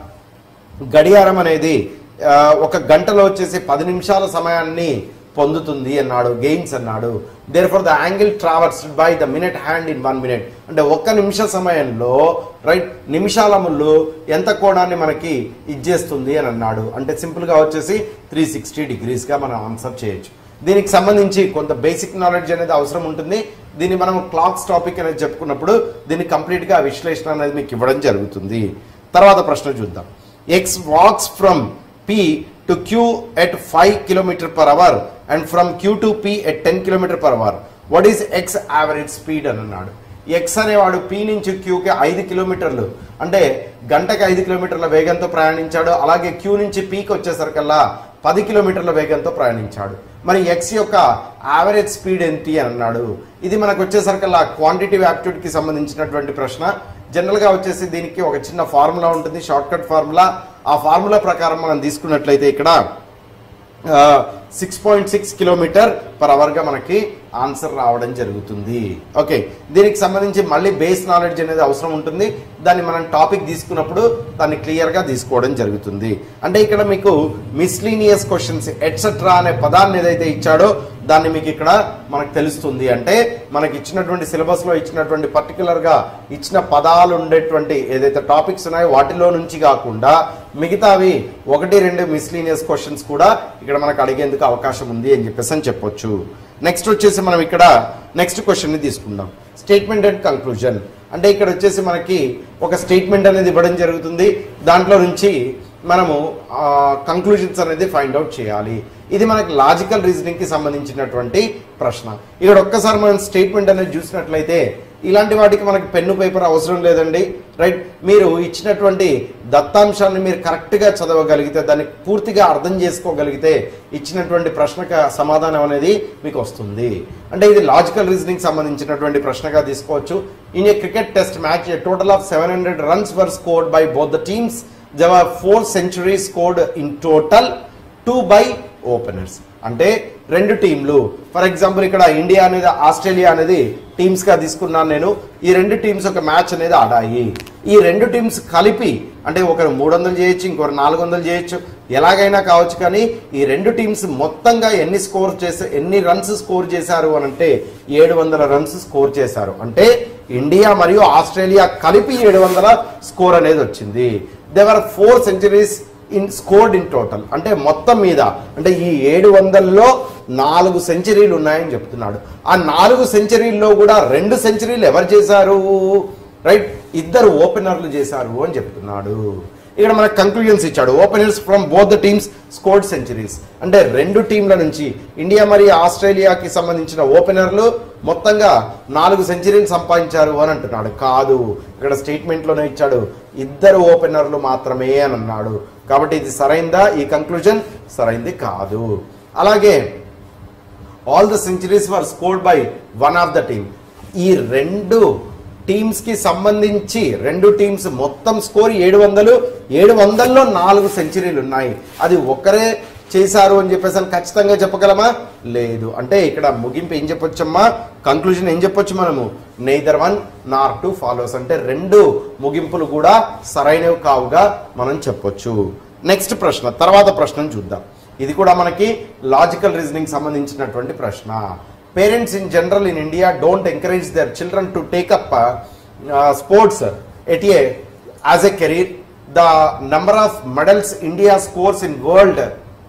గడియారం అనేది ఆ, ఒక గంటలో వచ్చేసి పది నిమిషాల సమయాన్ని పొందుతుంది అన్నాడు గెయిన్స్ అన్నాడు therefore the angle traversed by the minute hand in one minute అంటే ఒక్క నిమిష సమయంలో రైట్ నిమిషాల ముళ్ళు ఎంత కోణాన్ని మనకి ఇచ్చేస్తుంది అని అన్నాడు అంటే సింపుల్గా వచ్చేసి త్రీ సిక్స్టీ డిగ్రీస్గా మనం ఆన్సర్ చేయొచ్చు దీనికి సంబంధించి కొంత బేసిక్ నాలెడ్జ్ అనేది అవసరం ఉంటుంది దీన్ని మనం క్లాక్స్ టాపిక్ అనేది చెప్పుకున్నప్పుడు దీన్ని కంప్లీట్గా విశ్లేషణ అనేది మీకు ఇవ్వడం జరుగుతుంది తర్వాత ప్రశ్న చూద్దాం X walks from P to Q at five kilometre per hour and from Q to P at ten kilometre per hour what is X average speed అని అన్నాడు ఎక్స్ అనేవాడు పి నుంచి క్యూకి ఐదు కిలోమీటర్లు అంటే గంటకి ఐదు కిలోమీటర్ల వేగంతో ప్రయాణించాడు అలాగే క్యూ నుంచి పీకి వచ్చేసరికల్లా పది కిలోమీటర్ల వేగంతో ప్రయాణించాడు మరి ఎక్స్ యొక్క యావరేజ్ స్పీడ్ ఏంటి అని అన్నాడు ఇది మనకు వచ్చేసరికల్లా క్వాంటిటివ్ యాప్టిట్యూడ్కి సంబంధించినటువంటి ప్రశ్న జనరల్గా వచ్చేసి దీనికి ఒక చిన్న ఫార్ములా ఉంటుంది షార్ట్ కట్ ఫార్ములా ఆ ఫార్ములా ప్రకారం మనం తీసుకున్నట్లయితే ఇక్కడ సిక్స్ పాయింట్ సిక్స్ కిలోమీటర్ పర్ అవర్గా మనకి ఆన్సర్ రావడం జరుగుతుంది ఓకే దీనికి సంబంధించి మళ్ళీ బేస్ నాలెడ్జ్ అనేది అవసరం ఉంటుంది దాన్ని మనం టాపిక్ తీసుకున్నప్పుడు దాన్ని క్లియర్గా తీసుకోవడం జరుగుతుంది అంటే ఇక్కడ మీకు మిస్లీనియస్ క్వశ్చన్స్ ఎట్సెట్రా అనే పదాన్ని ఏదైతే ఇచ్చాడో దాన్ని మీకు ఇక్కడ మనకు తెలుస్తుంది అంటే మనకి ఇచ్చినటువంటి సిలబస్లో ఇచ్చినటువంటి పర్టికులర్గా ఇచ్చిన పదాలు ఉండేటువంటి ఏదైతే టాపిక్స్ ఉన్నాయో వాటిలో నుంచి కాకుండా మిగతావి ఒకటి రెండు మిస్లీనియస్ క్వశ్చన్స్ కూడా ఇక్కడ మనకు అడిగేందుకు అవకాశం ఉంది అని చెప్పేసి అని చెప్పొచ్చు నెక్స్ట్ వచ్చేసి మనం ఇక్కడ నెక్స్ట్ క్వశ్చన్ని తీసుకుందాం స్టేట్మెంట్ అండ్ కంక్లూజన్ అంటే ఇక్కడ వచ్చేసి మనకి ఒక స్టేట్మెంట్ అనేది ఇవ్వడం జరుగుతుంది దాంట్లో నుంచి మనము కంక్లూజన్స్ అనేది ఫైండ్ అవుట్ చేయాలి ఇది మనకి లాజికల్ రీజనింగ్ కి సంబంధించినటువంటి ప్రశ్న ఇక్కడ ఒక్కసారి మనం స్టేట్మెంట్ అనేది చూసినట్లయితే ఇలాంటి వాటికి మనకి పెన్ను పేపర్ అవసరం లేదండి రైట్ మీరు ఇచ్చినటువంటి దత్తాంశాన్ని మీరు కరెక్ట్గా చదవగలిగితే దాన్ని పూర్తిగా అర్థం చేసుకోగలిగితే ఇచ్చినటువంటి ప్రశ్నకు సమాధానం అనేది మీకు వస్తుంది అంటే ఇది లాజికల్ రీజనింగ్ సంబంధించినటువంటి ప్రశ్నగా తీసుకోవచ్చు in a cricket test match total of seven hundred runs were scored by both the teams జవ four century scored in total two by openers అంటే రెండు టీంలు ఫర్ ఎగ్జాంపుల్ ఇక్కడ ఇండియా అనేది ఆస్ట్రేలియా అనేది టీమ్స్ గా తీసుకున్నాను నేను ఈ రెండు టీమ్స్ ఒక మ్యాచ్ అనేది ఆడాయి ఈ రెండు టీమ్స్ కలిపి అంటే ఒకరు మూడు వందలు చేయొచ్చు ఇంకొకరు నాలుగు వందలు చేయొచ్చు ఎలాగైనా కావచ్చు కానీ ఈ రెండు టీమ్స్ మొత్తంగా ఎన్ని స్కోర్ చేసే ఎన్ని రన్స్ స్కోర్ చేశారు అని అంటే ఏడు వందల రన్స్ స్కోర్ చేశారు అంటే ఇండియా మరియు ఆస్ట్రేలియా కలిపి ఏడు వందల స్కోర్ అనేది వచ్చింది there were four centuries in scored in total అంటే మొత్తం మీద అంటే ఈ ఏడు వందల్లో నాలుగు సెంచరీలు ఉన్నాయని చెప్తున్నాడు ఆ నాలుగు సెంచరీల్లో కూడా రెండు సెంచరీలు ఎవరు చేశారు రైట్ ఇద్దరు ఓపెనర్లు చేశారు అని చెప్తున్నాడు ఇక్కడ మనకు కంక్లూజన్స్ ఇచ్చాడు openers from both the teams scored centuries అంటే రెండు టీంల నుంచి ఇండియా మరియు ఆస్ట్రేలియాకి సంబంధించిన ఓపెనర్లు మొత్తంగా నాలుగు సెంచరీలు సంపాదించారు అని అంటున్నాడు కాదు ఇక్కడ స్టేట్మెంట్లోనే ఇచ్చాడు ఇద్దరు ఓపెనర్లు మాత్రమే అని అన్నాడు కాబట్టి ఇది సరైందా ఈ కంక్లూజన్ సరైంది కాదు అలాగే all the centuries were scored by one of the team ఈ రెండు టీమ్స్ కి సంబంధించి రెండు టీమ్స్ మొత్తం స్కోర్ ఏడు వందలు ఏడు వందల్లో నాలుగు సెంచరీలు ఉన్నాయి అది ఒక్కరే చేశారు అని చెప్పేసి అని ఖచ్చితంగా చెప్పగలమా లేదు అంటే ఇక్కడ ముగింపు ఏం చెప్పొచ్చమ్మా కంక్లూజన్ ఏం చెప్పొచ్చు మనము neither one nor two follows అంటే రెండు ముగింపులు కూడా సరైనవి కావుగా మనం చెప్పొచ్చు నెక్స్ట్ ప్రశ్న తర్వాత ప్రశ్నను చూద్దాం ఇది కూడా మనకి లాజికల్ రీజనింగ్ సంబంధించినటువంటి ప్రశ్న parents in general in India don't encourage their children to take up sports at a as a career the number of medals India scores in world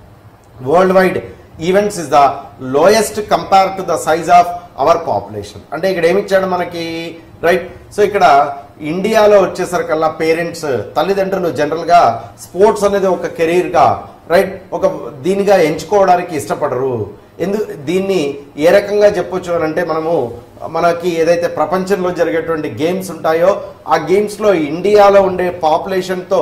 worldwide events is the lowest compare to the size of our population అంటే ఇక్కడ ఏమి ఇచ్చాడు మనకి right so ఇక్కడ ఇండియాలో వచ్చేసరికల్లా parents తల్లిదండ్రులు జనరల్గా స్పోర్ట్స్ అనేది ఒక కెరీర్గా రైట్ ఒక దీనిగా ఎంచుకోవడానికి ఇష్టపడరు ఎందు దీన్ని ఏ రకంగా చెప్పొచ్చు అని అంటే మనము మనకి ఏదైతే ప్రపంచంలో జరిగేటువంటి గేమ్స్ ఉంటాయో ఆ గేమ్స్లో ఇండియాలో ఉండే పాపులేషన్తో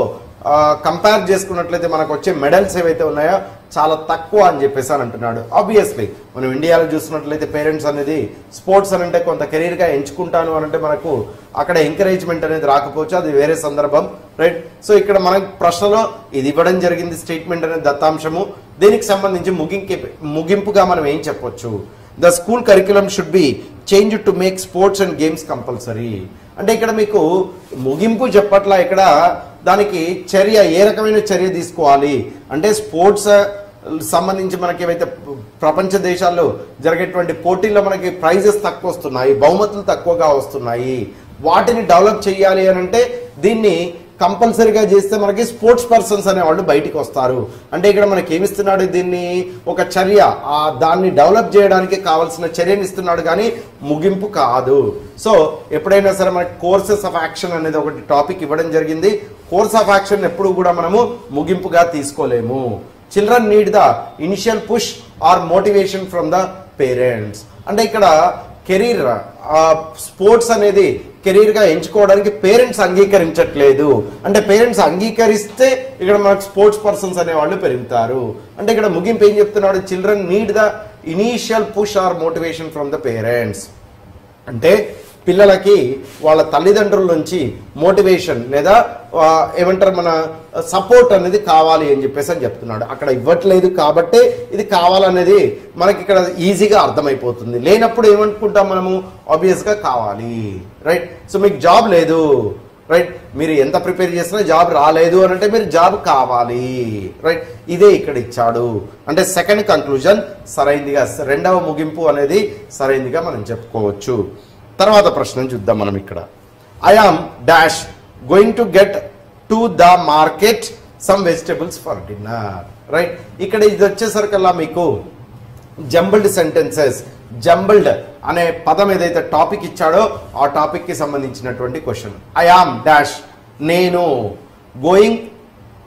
కంపేర్ చేసుకున్నట్లయితే మనకు వచ్చే మెడల్స్ ఏవైతే ఉన్నాయో చాలా తక్కువ అని చెప్పేసి అని అంటున్నాడు ఆబ్వియస్లీ మనం ఇండియాలో చూసినట్లయితే పేరెంట్స్ అనేది స్పోర్ట్స్ అని అంటే కొంత కెరీర్గా ఎంచుకుంటాను అని అంటే మనకు అక్కడ ఎంకరేజ్మెంట్ అనేది రాకపోవచ్చు అది వేరే సందర్భం రైట్ సో ఇక్కడ మనకి ప్రశ్నలో ఇది ఇవ్వడం జరిగింది స్టేట్మెంట్ అనేది దత్తాంశము దీనికి సంబంధించి ముగింపు ముగింపుగా మనం ఏం చెప్పొచ్చు the school curriculum should be change to make sports and games compulsory అంటే ఇక్కడ మీకు ముగింపు చెప్పట్లా ఇక్కడ దానికి చర్య ఏ రకమైన చర్య తీసుకోవాలి అంటే స్పోర్ట్స్ సంబంధించి మనకి ఏవైతే ప్రపంచ దేశాల్లో జరిగేటువంటి పోటీల్లో మనకి ప్రైజెస్ తక్కువ వస్తున్నాయి బహుమతులు తక్కువగా వస్తున్నాయి వాటిని డెవలప్ చేయాలి అని అంటే దీన్ని కంపల్సరీగా చేస్తే మనకి స్పోర్ట్స్ పర్సన్స్ అనేవాళ్ళు బయటికి వస్తారు అంటే ఇక్కడ మనకి ఏమిస్తున్నాడు దీన్ని ఒక చర్య ఆ దాన్ని డెవలప్ చేయడానికి కావాల్సిన చర్యని ఇస్తున్నాడు కానీ ముగింపు కాదు సో ఎప్పుడైనా సరే మనకి కోర్సెస్ ఆఫ్ యాక్షన్ అనేది ఒకటి టాపిక్ ఇవ్వడం జరిగింది కోర్స్ ఆఫ్ యాక్షన్ ఎప్పుడు కూడా మనము ముగింపుగా తీసుకోలేము children need the initial push or motivation from the parents అంటే ఇక్కడ కెరీర్ స్పోర్ట్స్ అనేది కెరీర్ గా ఎంచుకోవడానికి పేరెంట్స్ అంగీకరించట్లేదు అంటే పేరెంట్స్ అంగీకరిస్తే ఇక్కడ మనకు స్పోర్ట్స్ పర్సన్స్ అనే వాళ్ళు పెరుగుతారు అంటే ఇక్కడ ముగింపు ఏం చెప్తున్నాడు children need the initial push or motivation from the parents అంటే పిల్లలకి వాళ్ళ తల్లిదండ్రుల నుంచి మోటివేషన్ లేదా ఆ, ఏమంటారు మన సపోర్ట్ అనేది కావాలి అని చెప్పేసి అని చెప్తున్నాడు అక్కడ ఇవ్వట్లేదు కాబట్టే ఇది కావాలనేది మనకి ఇక్కడ ఈజీగా అర్థమైపోతుంది లేనప్పుడు ఏమనుకుంటాం మనము ఆబ్వియస్గా కావాలి రైట్ సో మీకు జాబ్ లేదు రైట్ మీరు ఎంత ప్రిపేర్ చేసినా జాబ్ రాలేదు అని అంటే మీరు జాబ్ కావాలి రైట్ ఇదే ఇక్కడ ఇచ్చాడు అంటే సెకండ్ కంక్లూజన్ సరైందిగా రెండవ ముగింపు అనేది సరైందిగా మనం చెప్పుకోవచ్చు తర్వాత ప్రశ్న చూద్దాం మనం ఇక్కడ I am dash going to get to the market some vegetables for dinner right ఇక్కడ ఇది వచ్చేసరికల్లా మీకు జంబుల్డ్ సెంటెన్సెస్ జంబుల్డ్ అనే పదం ఏదైతే టాపిక్ ఇచ్చాడో ఆ టాపిక్ కి సంబంధించినటువంటి క్వశ్చన్ ఐ ఆమ్ డాష్ నేను గోయింగ్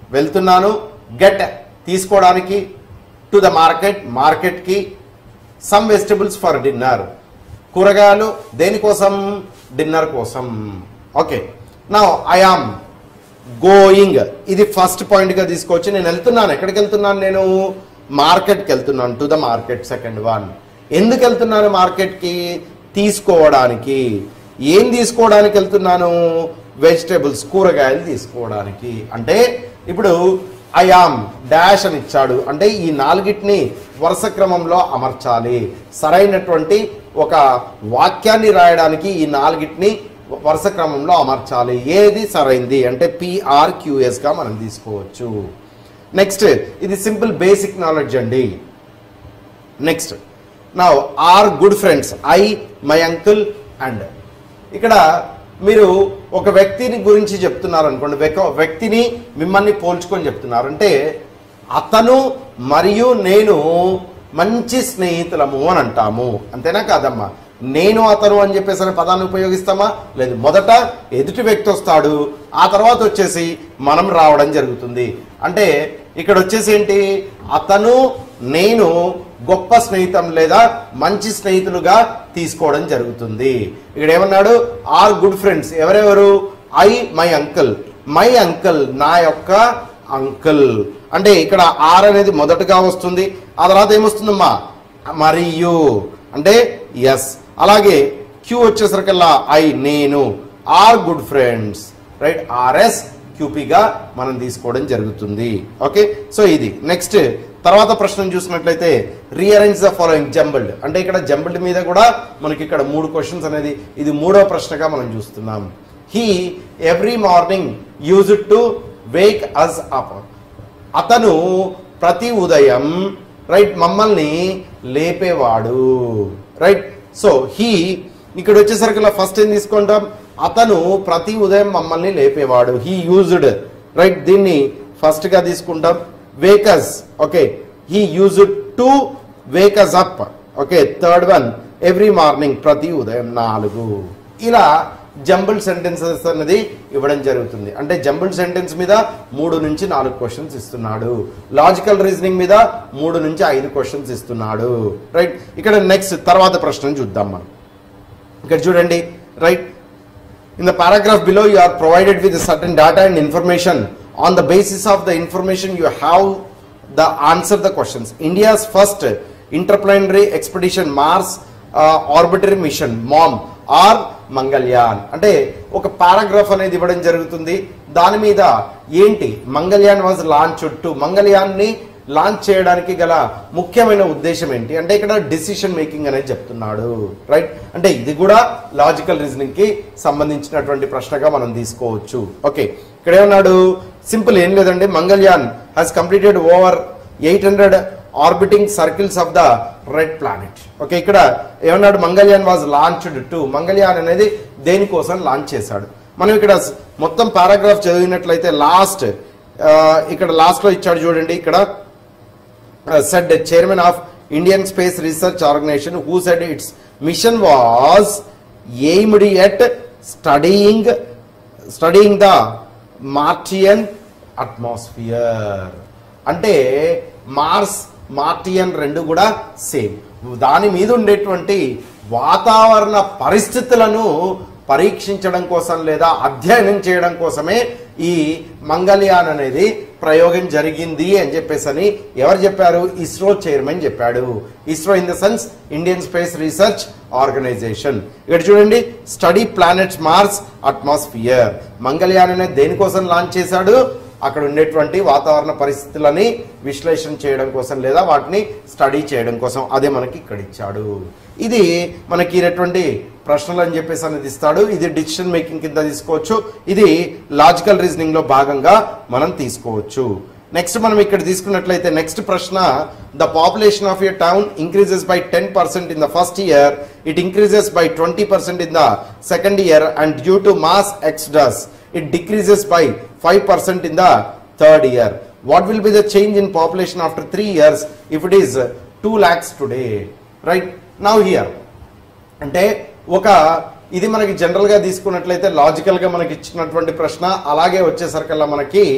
వెళ్తున్నాను గెట్ తీసుకోవడానికి టు ద మార్కెట్ మార్కెట్కి సమ్ వెజిటబుల్స్ ఫర్ డిన్నర్ కూరగాయలు దేనికోసం డిన్నర్ కోసం ఓకే నా ఐ ఆమ్ గోయింగ్ ఇది ఫస్ట్ పాయింట్గా తీసుకోవచ్చు నేను వెళ్తున్నాను ఎక్కడికి వెళ్తున్నాను నేను మార్కెట్కి వెళ్తున్నాను to the market second one ఎందుకు వెళ్తున్నాను మార్కెట్కి తీసుకోవడానికి ఏం తీసుకోవడానికి వెళ్తున్నాను వెజిటేబుల్స్ కూరగాయలు తీసుకోవడానికి అంటే ఇప్పుడు ఐ ఆమ్ డాష్ అని ఇచ్చాడు అంటే ఈ నాలుగిటిని వరుస క్రమంలో అమర్చాలి సరైనటువంటి ఒక వాక్యాన్ని రాయడానికి ఈ నాలుగిటిని వరుస క్రమంలో అమర్చాలి ఏది సరైంది అంటే పిఆర్క్యూఎస్ గా మనం తీసుకోవచ్చు నెక్స్ట్ ఇది సింపుల్ బేసిక్ నాలెడ్జ్ అండి నెక్స్ట్ నా are good friends I my uncle and ఇక్కడ మీరు ఒక వ్యక్తిని గురించి చెప్తున్నారు అనుకోండి వ్యక- వ్యక్తిని మిమ్మల్ని పోల్చుకొని చెప్తున్నారు అంటే అతను మరియు నేను మంచి స్నేహితులము అని అంటాము అంతేనా కాదమ్మా నేను అతను అని చెప్పేసి అనే పదాన్ని ఉపయోగిస్తామా లేదు మొదట ఎదుటి వ్యక్తి వస్తాడు ఆ తర్వాత వచ్చేసి మనం రావడం జరుగుతుంది అంటే ఇక్కడ వచ్చేసి ఏంటి అతను నేను గొప్ప స్నేహితం లేదా మంచి స్నేహితులుగా తీసుకోవడం జరుగుతుంది ఇక్కడ ఏమన్నాడు ఆర్ గుడ్ ఫ్రెండ్స్ ఎవరెవరు I my uncle my uncle నా యొక్క అంకుల్ అంటే ఇక్కడ ఆర్ అనేది మొదటగా వస్తుంది ఆ తర్వాత ఏమొస్తుందమ్మా మరియు అంటే ఎస్ అలాగే క్యూ వచ్చేసరికల్లా ఐ నేను are good friends right R S క్యూపీగా మనం తీసుకోవడం జరుగుతుంది ఓకే సో ఇది నెక్స్ట్ తర్వాత ప్రశ్న చూసినట్లయితే రీఅరేంజ్ ద ఫాలోయింగ్ జంబుల్డ్ అంటే ఇక్కడ జంబుల్డ్ మీద కూడా మనకి ఇక్కడ మూడు క్వశ్చన్స్ అనేది ఇది మూడో ప్రశ్నగా మనం చూస్తున్నాం he every morning use to wake us up అతను ప్రతి ఉదయం రైట్ మమ్మల్ని లేపేవాడు రైట్ సో హీ ఇక్కడ వచ్చేసరికి ఫస్ట్ ఏం తీసుకుంటాం అతను ప్రతి ఉదయం మమ్మల్ని లేపేవాడు హీ యూజ్డ్ రైట్ దీన్ని ఫస్ట్ గా తీసుకుంటాం wake us okay he used to wake us up okay third one every morning ప్రతి ఉదయం నాలుగు ఇలా జంబుల్ సెంటెన్సెస్ అనేది ఇవ్వడం జరుగుతుంది అంటే జంబుల్ సెంటెన్స్ మీద మూడు నుంచి నాలుగు క్వశ్చన్స్ ఇస్తున్నాడు లాజికల్ రీజనింగ్ మీద మూడు నుంచి ఐదు క్వశ్చన్స్ ఇస్తున్నాడు రైట్ ఇక్కడ నెక్స్ట్ తర్వాత ప్రశ్న చూద్దాం మనం ఇక్కడ చూడండి right in the paragraph below you are provided with a certain data and information on the basis of the information you have the answer the questions india's first interplanetary expedition mars uh, orbiter mission mom or Mangalyaan అంటే ఒక paragraph అనేది ఇవ్వడం జరుగుతుంది దాని మీద ఏంటి Mangalyaan was launch to మంగళ్యాన్ని launch చేయడానికి గల ముఖ్యమైన ఉద్దేశం ఏంటి అంటే ఇక్కడ డిసిషన్ మేకింగ్ అనేది చెప్తున్నాడు రైట్ అంటే ఇది కూడా లాజికల్ రీజనింగ్ కి సంబంధించినటువంటి ప్రశ్నగా మనం తీసుకోవచ్చు ఓకే ఇక్కడ ఏమన్నాడు సింపుల్ ఏం లేదండి Mangalyaan has completed over eight hundred orbiting circles of the red planet okay ఇక్కడ ఏమన్నాడు Mangalyaan was launched to Mangalyaan అనేది దేనికోసం లాంచ్ చేశాడు మనం ఇక్కడ స్- మొత్తం పారాగ్రాఫ్ చదివినట్లయితే లాస్ట్ ఇక్కడ లాస్ట్ లో ఇచ్చాడు చూడండి ఇక్కడ said the chairman of Indian Space Research Organization who said its mission was aimed at studying studying the Martian atmosphere అంటే మార్స్ మార్టియన్ రెండు కూడా సేమ్ దాని మీద ఉండేటువంటి వాతావరణ పరిస్థితులను పరీక్షించడం కోసం లేదా అధ్యయనం చేయడం కోసమే ఈ మంగళయాన్ అనేది ప్రయోగం జరిగింది అని చెప్పేసి అని ఎవరు చెప్పారు ఇస్రో చైర్మన్ చెప్పాడు ISRO in the sense Indian Space Research Organisation ఇక్కడ చూడండి study planets Mars atmosphere Mangalyaan అనేది దేనికోసం లాంచ్ చేశాడు అక్కడ ఉండేటువంటి వాతావరణ పరిస్థితులని విశ్లేషణ చేయడం కోసం లేదా వాటిని స్టడీ చేయడం కోసం అదే మనకి ఇక్కడ ఇచ్చాడు ఇది మనకి ఇటువంటి ప్రశ్నలు అని చెప్పేసి అనేది ఇస్తాడు ఇది డిసిషన్ మేకింగ్ కింద తీసుకోవచ్చు ఇది లాజికల్ రీజనింగ్ లో భాగంగా మనం తీసుకోవచ్చు నెక్స్ట్ మనం ఇక్కడ తీసుకున్నట్లయితే నెక్స్ట్ ప్రశ్న the population of a town increases by ten percent in the first year it increases by twenty percent in the second year and due to mass exodus it decreases by 5% in the third year. What will be the change in population after 3 years if it is uh, 2 lakhs today? Right? Now here. అంటే ఒక ఇది మనకి general గా తీసుకున్నట్లయితే logical గా మనకి ఇచ్చినటువంటి ప్రశ్న అలాగే వచ్చేసరికల్లా మనకి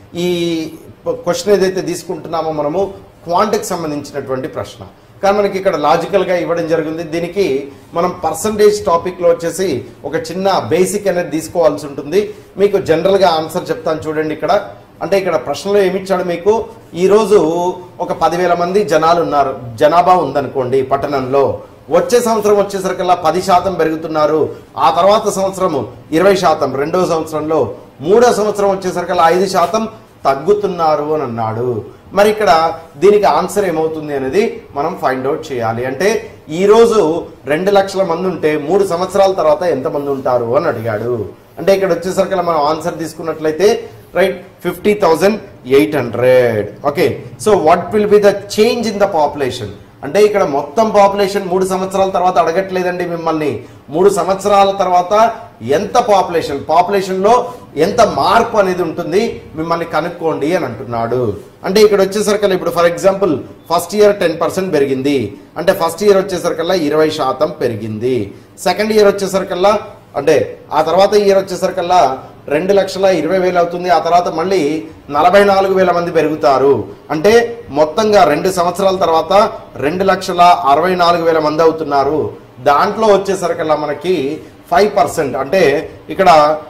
ఈ క్వశ్చన్ ఏదైతే తీసుకుంటున్నామో మనము క్వాంట్కి సంబంధించినటువంటి ప్రశ్న కానీ మనకి ఇక్కడ లాజికల్గా ఇవ్వడం జరిగింది దీనికి మనం పర్సంటేజ్ టాపిక్లో వచ్చేసి ఒక చిన్న బేసిక్ అనేది తీసుకోవాల్సి ఉంటుంది మీకు జనరల్గా ఆన్సర్ చెప్తాను చూడండి ఇక్కడ అంటే ఇక్కడ ప్రశ్నలో ఏమిచ్చాడు మీకు ఈరోజు ఒక పదివేల మంది జనాలు ఉన్నారు జనాభా ఉందనుకోండి పట్టణంలో వచ్చే సంవత్సరం వచ్చేసరికల్లా పది శాతం పెరుగుతున్నారు ఆ తర్వాత సంవత్సరము ఇరవై శాతం రెండో సంవత్సరంలో మూడో సంవత్సరం వచ్చేసరికల్లా ఐదు శాతం తగ్గుతున్నారు అని అన్నాడు మరి ఇక్కడ దీనికి ఆన్సర్ ఏమవుతుంది అనేది మనం ఫైండ్ అవుట్ చేయాలి అంటే ఈ రోజు రెండు లక్షల మంది ఉంటే మూడు సంవత్సరాల తర్వాత ఎంతమంది ఉంటారు అని అడిగాడు అంటే ఇక్కడ వచ్చేసరికి మనం ఆన్సర్ తీసుకున్నట్లయితే right fifty thousand eight hundred okay so what will be the change in the population అంటే ఇక్కడ మొత్తం పాపులేషన్ మూడు సంవత్సరాల తర్వాత అడగట్లేదండి మిమ్మల్ని మూడు సంవత్సరాల తర్వాత ఎంత పాపులేషన్ పాపులేషన్లో ఎంత మార్పు అనేది ఉంటుంది మిమ్మల్ని కనుక్కోండి అని అంటున్నాడు అంటే ఇక్కడ వచ్చేసరికల్లా ఇప్పుడు for example first year ten percent పెరిగింది అంటే ఫస్ట్ ఇయర్ వచ్చేసరికల్లా ఇరవై శాతం పెరిగింది సెకండ్ ఇయర్ వచ్చేసరికల్లా అంటే ఆ తర్వాత ఇయర్ వచ్చేసరికల్లా రెండు లక్షల ఇరవై వేలు అవుతుంది ఆ తర్వాత మళ్ళీ నలభై నాలుగు వేల మంది పెరుగుతారు అంటే మొత్తంగా రెండు సంవత్సరాల తర్వాత రెండు లక్షల అరవై నాలుగు వేల మంది అవుతున్నారు దాంట్లో వచ్చేసరికల్లా మనకి ఫైవ్ పర్సెంట్ అంటే ఇక్కడ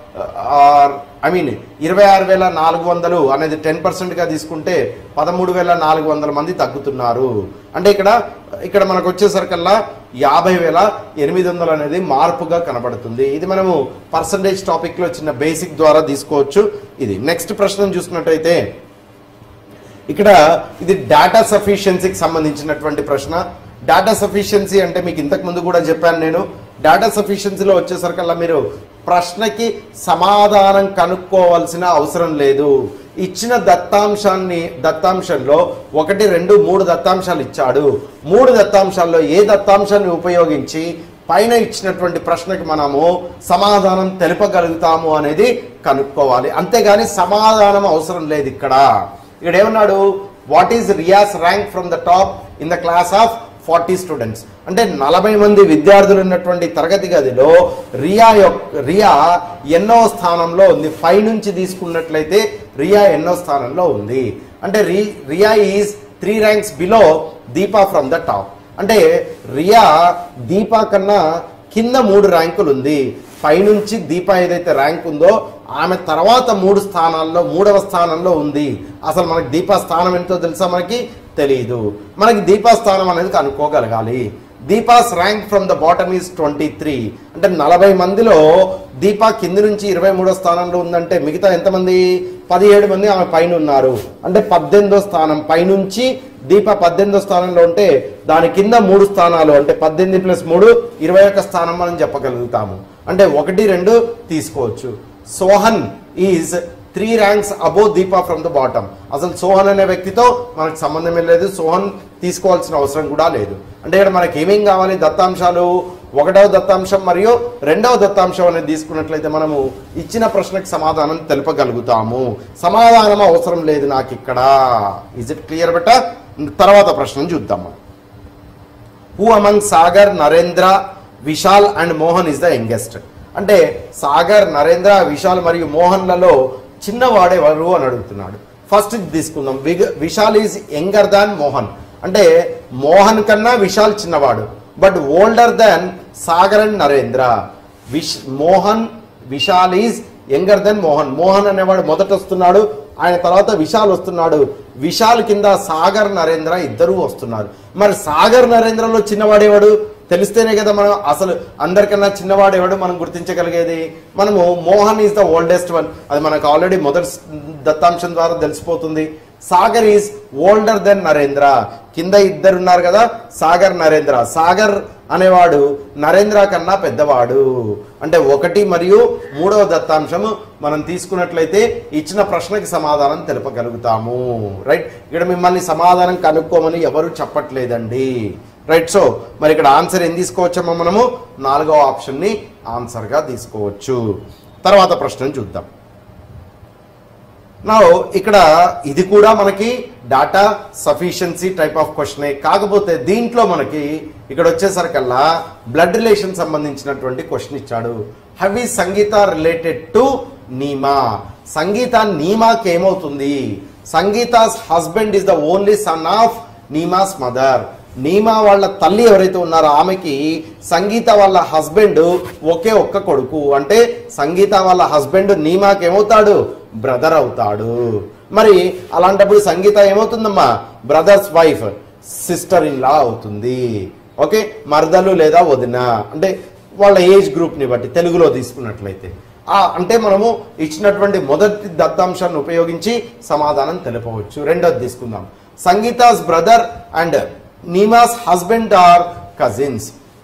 ఐ మీన్ ఇరవై ఆరు వేల నాలుగు వందలు అనేది టెన్ పర్సెంట్గా తీసుకుంటే పదమూడు వేల నాలుగు వందల మంది తగ్గుతున్నారు అంటే ఇక్కడ ఇక్కడ మనకు వచ్చేసరికల్లా యాభై వేల ఎనిమిది వందలు అనేది మార్పుగా కనబడుతుంది ఇది మనము పర్సంటేజ్ టాపిక్లో చిన్న బేసిక్ ద్వారా తీసుకోవచ్చు ఇది నెక్స్ట్ ప్రశ్న చూసుకున్నట్టయితే ఇక్కడ ఇది డేటా సఫిషియన్సీకి సంబంధించినటువంటి ప్రశ్న డేటా సఫిషియన్సీ అంటే మీకు ఇంతకు ముందు కూడా చెప్పాను నేను డేటా సఫిషియన్సీలో వచ్చేసరికల్లా మీరు ప్రశ్నకి సమాధానం కనుక్కోవాల్సిన అవసరం లేదు ఇచ్చిన దత్తాంశాన్ని దత్తాంశంలో ఒకటి రెండు మూడు దత్తాంశాలు ఇచ్చాడు మూడు దత్తాంశాల్లో ఏ దత్తాంశాన్ని ఉపయోగించి పైన ఇచ్చినటువంటి ప్రశ్నకి మనము సమాధానం తెలుపగలుగుతాము అనేది కనుక్కోవాలి అంతేగాని సమాధానం అవసరం లేదు ఇక్కడ ఇక్కడ ఏమన్నాడు what is Riya's rank from the top in the class of forty students అంటే నలభై మంది విద్యార్థులు ఉన్నటువంటి తరగతి గదిలో రియా యొక్క రియా ఎన్నో స్థానంలో ఉంది పై నుంచి తీసుకున్నట్లయితే రియా ఎన్నో స్థానంలో ఉంది అంటే రి Riya is three ranks below Deepa from the top అంటే రియా దీపా కన్నా కింద మూడు ర్యాంకులు ఉంది పైనుంచి దీప ఏదైతే ర్యాంక్ ఉందో ఆమె తర్వాత మూడు స్థానాల్లో మూడవ స్థానంలో ఉంది అసలు మనకి దీపా స్థానం ఎంతో తెలుసా మనకి తెలియదు మనకి దీపా స్థానం అనేది కనుక్కోగలగాలి Deepa's rank from the bottom is twenty three అంటే నలభై మందిలో దీపా కింది నుంచి ఇరవై మూడో స్థానంలో ఉందంటే మిగతా ఎంతమంది పదిహేడు మంది ఆమె పైన ఉన్నారు అంటే పద్దెనిమిదో స్థానం పైనుంచి దీప పద్దెనిమిదో స్థానంలో ఉంటే దాని కింద మూడు స్థానాలు అంటే పద్దెనిమిది ప్లస్ మూడు ఇరవై ఒక్క స్థానం మనం చెప్పగలుగుతాము అంటే ఒకటి రెండు తీసుకోవచ్చు Sohan is three ranks above Deepa from the bottom అసలు సోహన్ అనే వ్యక్తితో మనకు సంబంధమే లేదు సోహన్ తీసుకోవాల్సిన అవసరం కూడా లేదు అంటే ఇక్కడ మనకి ఏమేం కావాలి దత్తాంశాలు ఒకటవ దత్తాంశం మరియు రెండవ దత్తాంశం అనేది తీసుకున్నట్లయితే మనము ఇచ్చిన ప్రశ్నకు సమాధానం తెలుపగలుగుతాము సమాధానం అవసరం లేదు నాకు ఇక్కడ ఇజ్ ఇట్ క్లియర్ బెట తర్వాత ప్రశ్న చూద్దాం మనం who among Sagar Narendra Vishal and Mohan is the youngest అంటే సాగర్ నరేంద్ర విశాల్ మరియు మోహన్లలో చిన్నవాడెవరు అని అడుగుతున్నాడు ఫస్ట్ ఇది తీసుకుందాం విగ- Vishal is younger than Mohan అంటే మోహన్ కన్నా విశాల్ చిన్నవాడు but older than Sagar and Narendra విశ్ Mohan Vishal is younger than Mohan Mohan అనేవాడు మొదట వస్తున్నాడు ఆయన తర్వాత విశాల్ వస్తున్నాడు విశాల్ కింద సాగర్ నరేంద్ర ఇద్దరు వస్తున్నారు మరి సాగర్ నరేంద్రలో చిన్నవాడేవాడు తెలిస్తేనే కదా మనం అసలు అందరికన్నా చిన్నవాడేవాడు మనం గుర్తించగలిగేది మనము Mohan is the oldest one అది మనకు ఆల్రెడీ మొదటి స్- దత్తాంశం ద్వారా తెలిసిపోతుంది Sagar is older than Narendra కింద ఇద్దరు ఉన్నారు కదా సాగర్ నరేంద్ర సాగర్ అనేవాడు నరేంద్ర కన్నా పెద్దవాడు అంటే ఒకటి మరియు మూడవ దత్తాంశము మనం తీసుకున్నట్లయితే ఇచ్చిన ప్రశ్నకి సమాధానం తెలుపగలుగుతాము రైట్ ఇక్కడ మిమ్మల్ని సమాధానం కనుక్కోమని ఎవరు చెప్పట్లేదండి రైట్ సో మరి ఇక్కడ ఆన్సర్ ఏం తీసుకోవచ్చమ్మా మనము నాలుగవ ఆప్షన్ని ఆన్సర్గా తీసుకోవచ్చు తర్వాత ప్రశ్నను చూద్దాం నా ఇక్కడ ఇది కూడా మనకి డాటా సఫిషియన్సీ టైప్ ఆఫ్ క్వశ్చనే కాకపోతే దీంట్లో మనకి ఇక్కడ వచ్చేసరికల్లా బ్లడ్ రిలేషన్ సంబంధించినటువంటి క్వశ్చన్ ఇచ్చాడు how is Sangeeta related to Neema Sangeeta నీమాకి ఏమవుతుంది Sangeeta's husband is the only son of Neema's mother Neema వాళ్ళ తల్లి ఎవరైతే ఉన్నారో ఆమెకి సంగీత వాళ్ళ హస్బెండ్ ఒకే ఒక్క కొడుకు అంటే సంగీత వాళ్ళ హస్బెండ్ నీమాకి ఏమవుతాడు బ్రదర్ అవుతాడు మరి అలాంటప్పుడు సంగీత ఏమవుతుందమ్మా brother's wife sister in law అవుతుంది ఓకే మరదలు లేదా వదిన అంటే వాళ్ళ ఏజ్ గ్రూప్ని బట్టి తెలుగులో తీసుకున్నట్లయితే ఆ అంటే మనము ఇచ్చినటువంటి మొదటి దత్తాంశాన్ని ఉపయోగించి సమాధానం తెలుపవచ్చు రెండోది తీసుకుందాం Sangeeta's brother and Neema's husband are cousins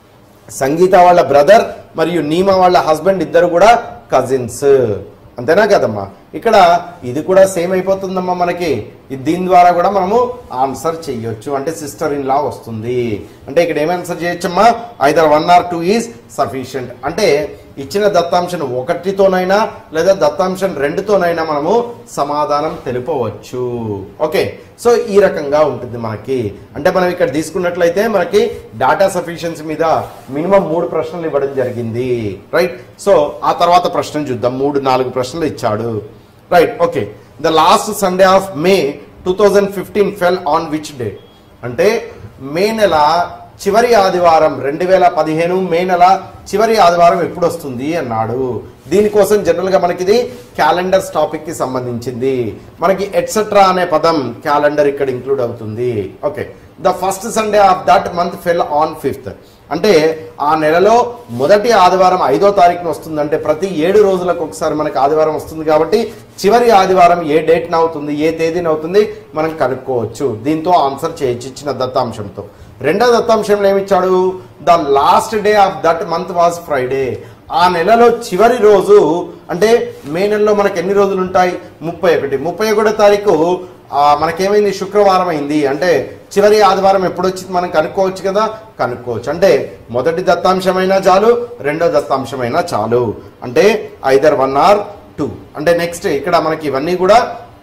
Sangeeta వాళ్ళ బ్రదర్ మరియు నీమా వాళ్ళ హస్బెండ్ ఇద్దరు కూడా కజిన్స్ అంతేనా కదమ్మా ఇక్కడ ఇది కూడా సేమ్ అయిపోతుందమ్మా మనకి ఇది దీని ద్వారా కూడా మనము ఆన్సర్ చెయ్యొచ్చు అంటే సిస్టర్ ఇన్ లా వస్తుంది అంటే ఇక్కడ ఏం ఆన్సర్ చేయొచ్చమ్మా either one or two is sufficient అంటే ఇచ్చిన దత్తాంశం ఒకటితోనైనా లేదా దత్తాంశం రెండుతోనైనా మనము సమాధానం తెలుపవచ్చు ఓకే సో ఈ రకంగా ఉంటుంది మనకి అంటే మనం ఇక్కడ తీసుకున్నట్లయితే మనకి డాటా సఫిషియన్సీ మీద మినిమం మూడు ప్రశ్నలు ఇవ్వడం జరిగింది రైట్ సో ఆ తర్వాత ప్రశ్న చూద్దాం మూడు నాలుగు ప్రశ్నలు ఇచ్చాడు right okay the last Sunday of May two thousand fifteen fell on which day అంటే మే నెల చివరి ఆదివారం రెండు వేల పదిహేను మే నెల చివరి ఆదివారం ఎప్పుడు వస్తుంది అన్నాడు దీనికోసం జనరల్ గా మనకి ఇది క్యాలెండర్స్ టాపిక్ కి సంబంధించింది మనకి ఎట్సెట్రా అనే పదం క్యాలెండర్ ఇక్కడ ఇంక్లూడ్ అవుతుంది okay the first Sunday of that month fell on fifth అంటే ఆ నెలలో మొదటి ఆదివారం ఐదో తారీఖున వస్తుంది అంటే ప్రతి ఏడు రోజులకు ఒకసారి మనకి ఆదివారం వస్తుంది కాబట్టి చివరి ఆదివారం ఏ డేట్న అవుతుంది ఏ తేదీన అవుతుంది మనం కనుక్కోవచ్చు దీంతో ఆన్సర్ చేయొచ్చు ఇచ్చిన దత్తాంశంతో రెండో దత్తాంశంలో ఏమిచ్చాడు the last day of that month was Friday ఆ నెలలో చివరి రోజు అంటే మే నెలలో మనకి ఎన్ని రోజులు ఉంటాయి ముప్పై ఒకటి ముప్పై ఒకటో తారీఖు ఆ, మనకేమైంది శుక్రవారం అయింది అంటే చివరి ఆదివారం ఎప్పుడు వచ్చింది మనం కనుక్కోవచ్చు కదా కనుక్కోవచ్చు అంటే మొదటి దత్తాంశమైనా చాలు రెండో దత్తాంశమైనా చాలు అంటే ఐదర్ వన్ ఆర్ టూ అంటే నెక్స్ట్ ఇక్కడ మనకి ఇవన్నీ కూడా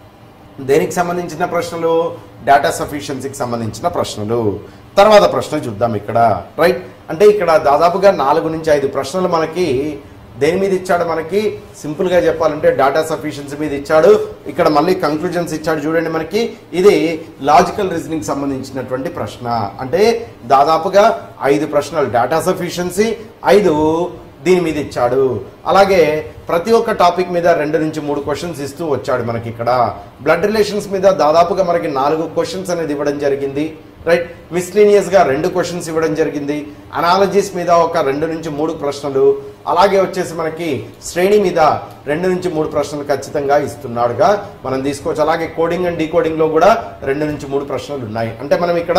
దేనికి సంబంధించిన ప్రశ్నలు డేటా సఫిషియన్సీకి సంబంధించిన ప్రశ్నలు తర్వాత ప్రశ్న చూద్దాం ఇక్కడ రైట్ అంటే ఇక్కడ దాదాపుగా నాలుగు నుంచి ఐదు ప్రశ్నలు మనకి దేని మీద ఇచ్చాడు మనకి సింపుల్ గా చెప్పాలంటే డేటా సఫిషియన్సీ మీద ఇచ్చాడు ఇక్కడ మళ్ళీ కంక్లూజన్స్ ఇచ్చాడు చూడండి మనకి ఇది లాజికల్ రీజనింగ్ సంబంధించినటువంటి ప్రశ్న అంటే దాదాపుగా ఐదు ప్రశ్నలు డేటా సఫిషియన్సీ ఐదు దీని మీద ఇచ్చాడు అలాగే ప్రతి ఒక్క టాపిక్ మీద రెండు నుంచి మూడు క్వశ్చన్స్ ఇస్తూ వచ్చాడు మనకి ఇక్కడ బ్లడ్ రిలేషన్స్ మీద దాదాపుగా మనకి నాలుగు క్వశ్చన్స్ అనేది ఇవ్వడం జరిగింది రైట్ మిస్లీనియస్ గా రెండు క్వశ్చన్స్ ఇవ్వడం జరిగింది అనాలజీస్ మీద ఒక రెండు నుంచి మూడు ప్రశ్నలు అలాగే వచ్చేసి మనకి శ్రేణి మీద రెండు నుంచి మూడు ప్రశ్నలు ఖచ్చితంగా ఇస్తున్నాడుగా మనం తీసుకోవచ్చు అలాగే కోడింగ్ అండ్ డీకోడింగ్ లో కూడా రెండు నుంచి మూడు ప్రశ్నలు ఉన్నాయి అంటే మనం ఇక్కడ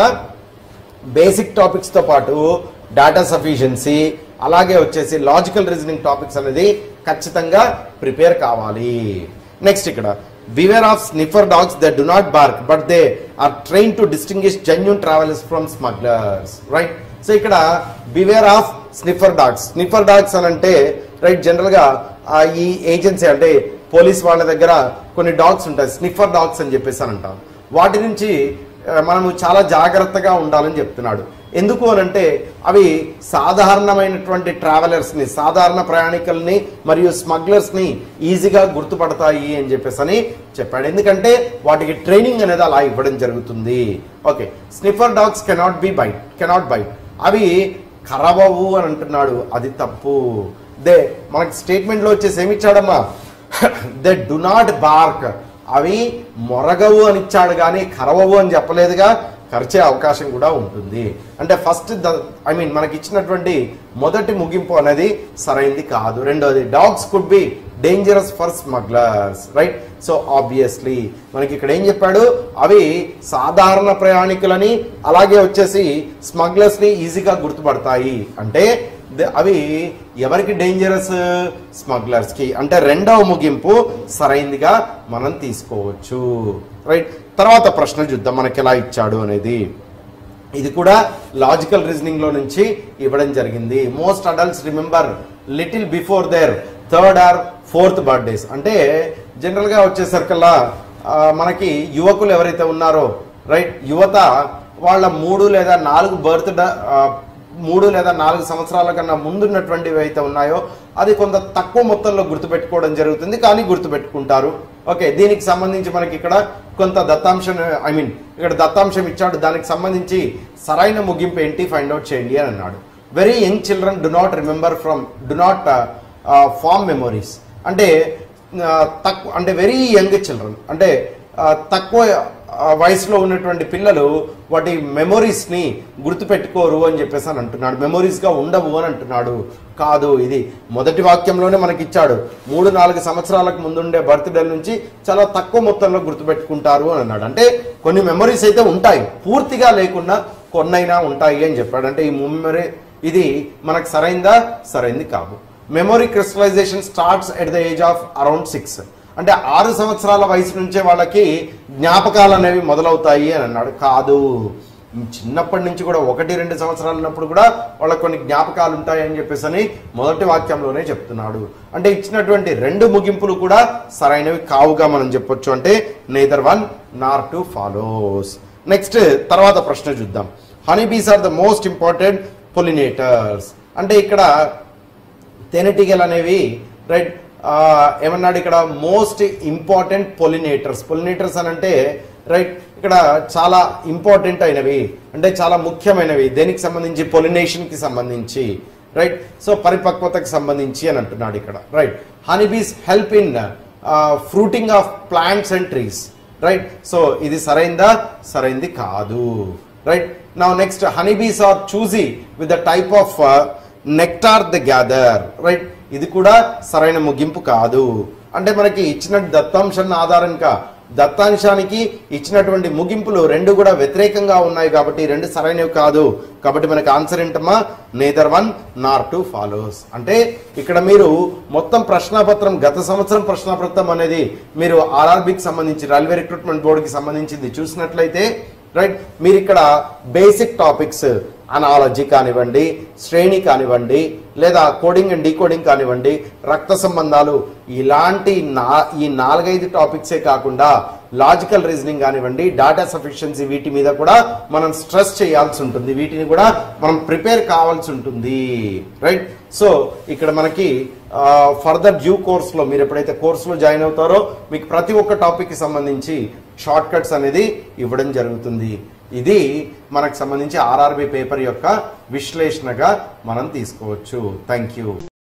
బేసిక్ టాపిక్స్ తో పాటు డేటా సఫిషియన్సీ అలాగే వచ్చేసి లాజికల్ రీజనింగ్ టాపిక్స్ అనేది ఖచ్చితంగా ప్రిపేర్ కావాలి నెక్స్ట్ ఇక్కడ beware of sniffer dogs they do not bark but they are train to distinguish genuine travellers from smugglers right so ఇక్కడ beware of sniffer dogs sniffer dogs అని అంటే right general గా ఆ, ఈ ఏజెన్సీ అంటే police వాళ్ళ దగ్గర కొన్ని డాగ్స్ ఉంటాయి స్నిఫర్ డాగ్స్ అని చెప్పేసి అని అంటాం వాటి నుంచి ఆ, మనము చాలా జాగ్రత్తగా ఉండాలని చెప్తున్నాడు ఎందుకు అని అంటే అవి సాధారణమైనటువంటి ట్రావెలర్స్ ని సాధారణ ప్రయాణికుల్ని మరియు స్మగ్లర్స్ ని ఈజీగా గుర్తుపడతాయి అని చెప్పేసి అని చెప్పాడు ఎందుకంటే వాటికి ట్రైనింగ్ అనేది అలా ఇవ్వడం జరుగుతుంది okay sniffer dogs cannot be bite cannot bite అవి ఖరాబవు అని అంటున్నాడు అది తప్పు దే మనకి స్టేట్మెంట్ లో వచ్చేసి ఏమి ఇచ్చాడమ్మా దే డు నాట్ బార్క్ అవి మొరగవు అని ఇచ్చాడు కానీ కరవవు అని చెప్పలేదుగా ఖర్చే అవకాశం కూడా ఉంటుంది అంటే ఫస్ట్ ఐ మీన్ మనకి ఇచ్చినటువంటి మొదటి ముగింపు అనేది సరైంది కాదు రెండోది dogs could be dangerous for smugglers right so obviously మనకి ఇక్కడ ఏం చెప్పాడు అవి సాధారణ ప్రయాణికులని అలాగే వచ్చేసి స్మగ్లర్స్ ని ఈజీగా గుర్తుపడతాయి అంటే ద- అవి ఎవరికి డేంజరస్ స్మగ్లర్స్ కి అంటే రెండవ ముగింపు సరైందిగా మనం తీసుకోవచ్చు రైట్ తర్వాత ప్రశ్న చూద్దాం మనకి ఎలా ఇచ్చాడు అనేది ఇది కూడా లాజికల్ రీజనింగ్ లో నుంచి ఇవ్వడం జరిగింది most adults remember little before their third or fourth birthdays అంటే జనరల్ గా వచ్చేసరికల్లా ఆ, మనకి యువకులు ఎవరైతే ఉన్నారో రైట్ యువత వాళ్ళ మూడు లేదా నాలుగు బర్త్ మూడు లేదా నాలుగు సంవత్సరాల కన్నా ముందున్నటువంటివి అయితే ఉన్నాయో అది కొంత తక్కువ మొత్తంలో గుర్తుపెట్టుకోవడం జరుగుతుంది కానీ గుర్తుపెట్టుకుంటారు ఓకే దీనికి సంబంధించి మనకి ఇక్కడ కొంత దత్తాంశం ఐ మీన్ ఇక్కడ దత్తాంశం ఇచ్చాడు దానికి సంబంధించి సరైన ముగింపు ఏంటి ఫైండ్ అవుట్ చేయండి అని అన్నాడు very young children do not remember from do not form memories అంటే తక్కువ అంటే వెరీ యంగ్ చిల్డ్రన్ అంటే ఆ, తక్కువ ఆ, వయసులో ఉన్నటువంటి పిల్లలు వాటి మెమొరీస్ని గుర్తుపెట్టుకోరు అని చెప్పేసి అని అంటున్నాడు మెమొరీస్గా ఉండవు అని అంటున్నాడు కాదు ఇది మొదటి వాక్యంలోనే మనకి ఇచ్చాడు మూడు నాలుగు సంవత్సరాలకు ముందుండే బర్త్డే నుంచి చాలా తక్కువ మొత్తంలో గుర్తుపెట్టుకుంటారు అని అన్నాడు అంటే కొన్ని మెమొరీస్ అయితే ఉంటాయి పూర్తిగా లేకుండా కొన్నైనా ఉంటాయి అని చెప్పాడు అంటే ఈ మెమరీ ఇది మనకు సరైందా సరైంది కాదు memory crystallization starts at the age of around six అంటే ఆరు సంవత్సరాల వయసు నుంచే వాళ్ళకి జ్ఞాపకాలు అనేవి మొదలవుతాయి అని అన్నాడు కాదు చిన్నప్పటి నుంచి కూడా ఒకటి రెండు సంవత్సరాలు ఉన్నప్పుడు కూడా వాళ్ళకి కొన్ని జ్ఞాపకాలు ఉంటాయి అని చెప్పేసి అని మొదటి వాక్యంలోనే చెప్తున్నాడు అంటే ఇచ్చినటువంటి రెండు ముగింపులు కూడా సరైనవి కావుగా మనం చెప్పొచ్చు అంటే neither one nor two follows next తర్వాత ప్రశ్న చూద్దాం honey bees are the most important pollinators అంటే ఇక్కడ తేనెటీగలు అనేవి రైట్ ఏమన్నాడు ఇక్కడ మోస్ట్ ఇంపార్టెంట్ పొలినేటర్స్ పొలినేటర్స్ అని అంటే రైట్ ఇక్కడ చాలా ఇంపార్టెంట్ అయినవి అంటే చాలా ముఖ్యమైనవి దేనికి సంబంధించి పొలినేషన్ కి సంబంధించి రైట్ సో పరిపక్వతకి సంబంధించి అని అంటున్నాడు ఇక్కడ right honeybees help in fruiting of plants and trees right so ఇది సరైందా సరైంది కాదు రైట్ నా next honeybees are choosy with the type of nectar they gather right ఇది కూడా సరైన ముగింపు కాదు అంటే మనకి ఇచ్చిన దత్తాంశాన్ని ఆధారంగా దత్తాంశానికి ఇచ్చినటువంటి ముగింపులు రెండు కూడా వ్యతిరేకంగా ఉన్నాయి కాబట్టి ఈ రెండు సరైనవి కాదు కాబట్టి మనకి ఆన్సర్ ఏంటమ్మా neither one nor two follows అంటే ఇక్కడ మీరు మొత్తం ప్రశ్నాపత్రం గత సంవత్సరం ప్రశ్నాపత్రం అనేది మీరు ఆర్ఆర్బికి సంబంధించి రైల్వే రిక్రూట్మెంట్ బోర్డుకి సంబంధించింది చూసినట్లయితే రైట్ మీరు ఇక్కడ బేసిక్ టాపిక్స్ అనాలజీ కానివ్వండి శ్రేణి కానివ్వండి లేదా కోడింగ్ అండ్ డీకోడింగ్ కానివ్వండి రక్త సంబంధాలు ఇలాంటి నా ఈ నాలుగైదు టాపిక్సే కాకుండా లాజికల్ రీజనింగ్ కానివ్వండి డేటా సఫిషియన్సీ వీటి మీద కూడా మనం స్ట్రెస్ చేయాల్సి ఉంటుంది వీటిని కూడా మనం ప్రిపేర్ కావాల్సి ఉంటుంది రైట్ సో ఇక్కడ మనకి ఫర్దర్ డ్యూ కోర్స్లో మీరు ఎప్పుడైతే కోర్సులో జాయిన్ అవుతారో మీకు ప్రతి ఒక్క టాపిక్కి సంబంధించి షార్ట్ కట్స్ అనేది ఇవ్వడం జరుగుతుంది ఇది మనకు సంబంధించి ఆర్ఆర్బి పేపర్ యొక్క విశ్లేషణగా మనం తీసుకోవచ్చు థ్యాంక్ యూ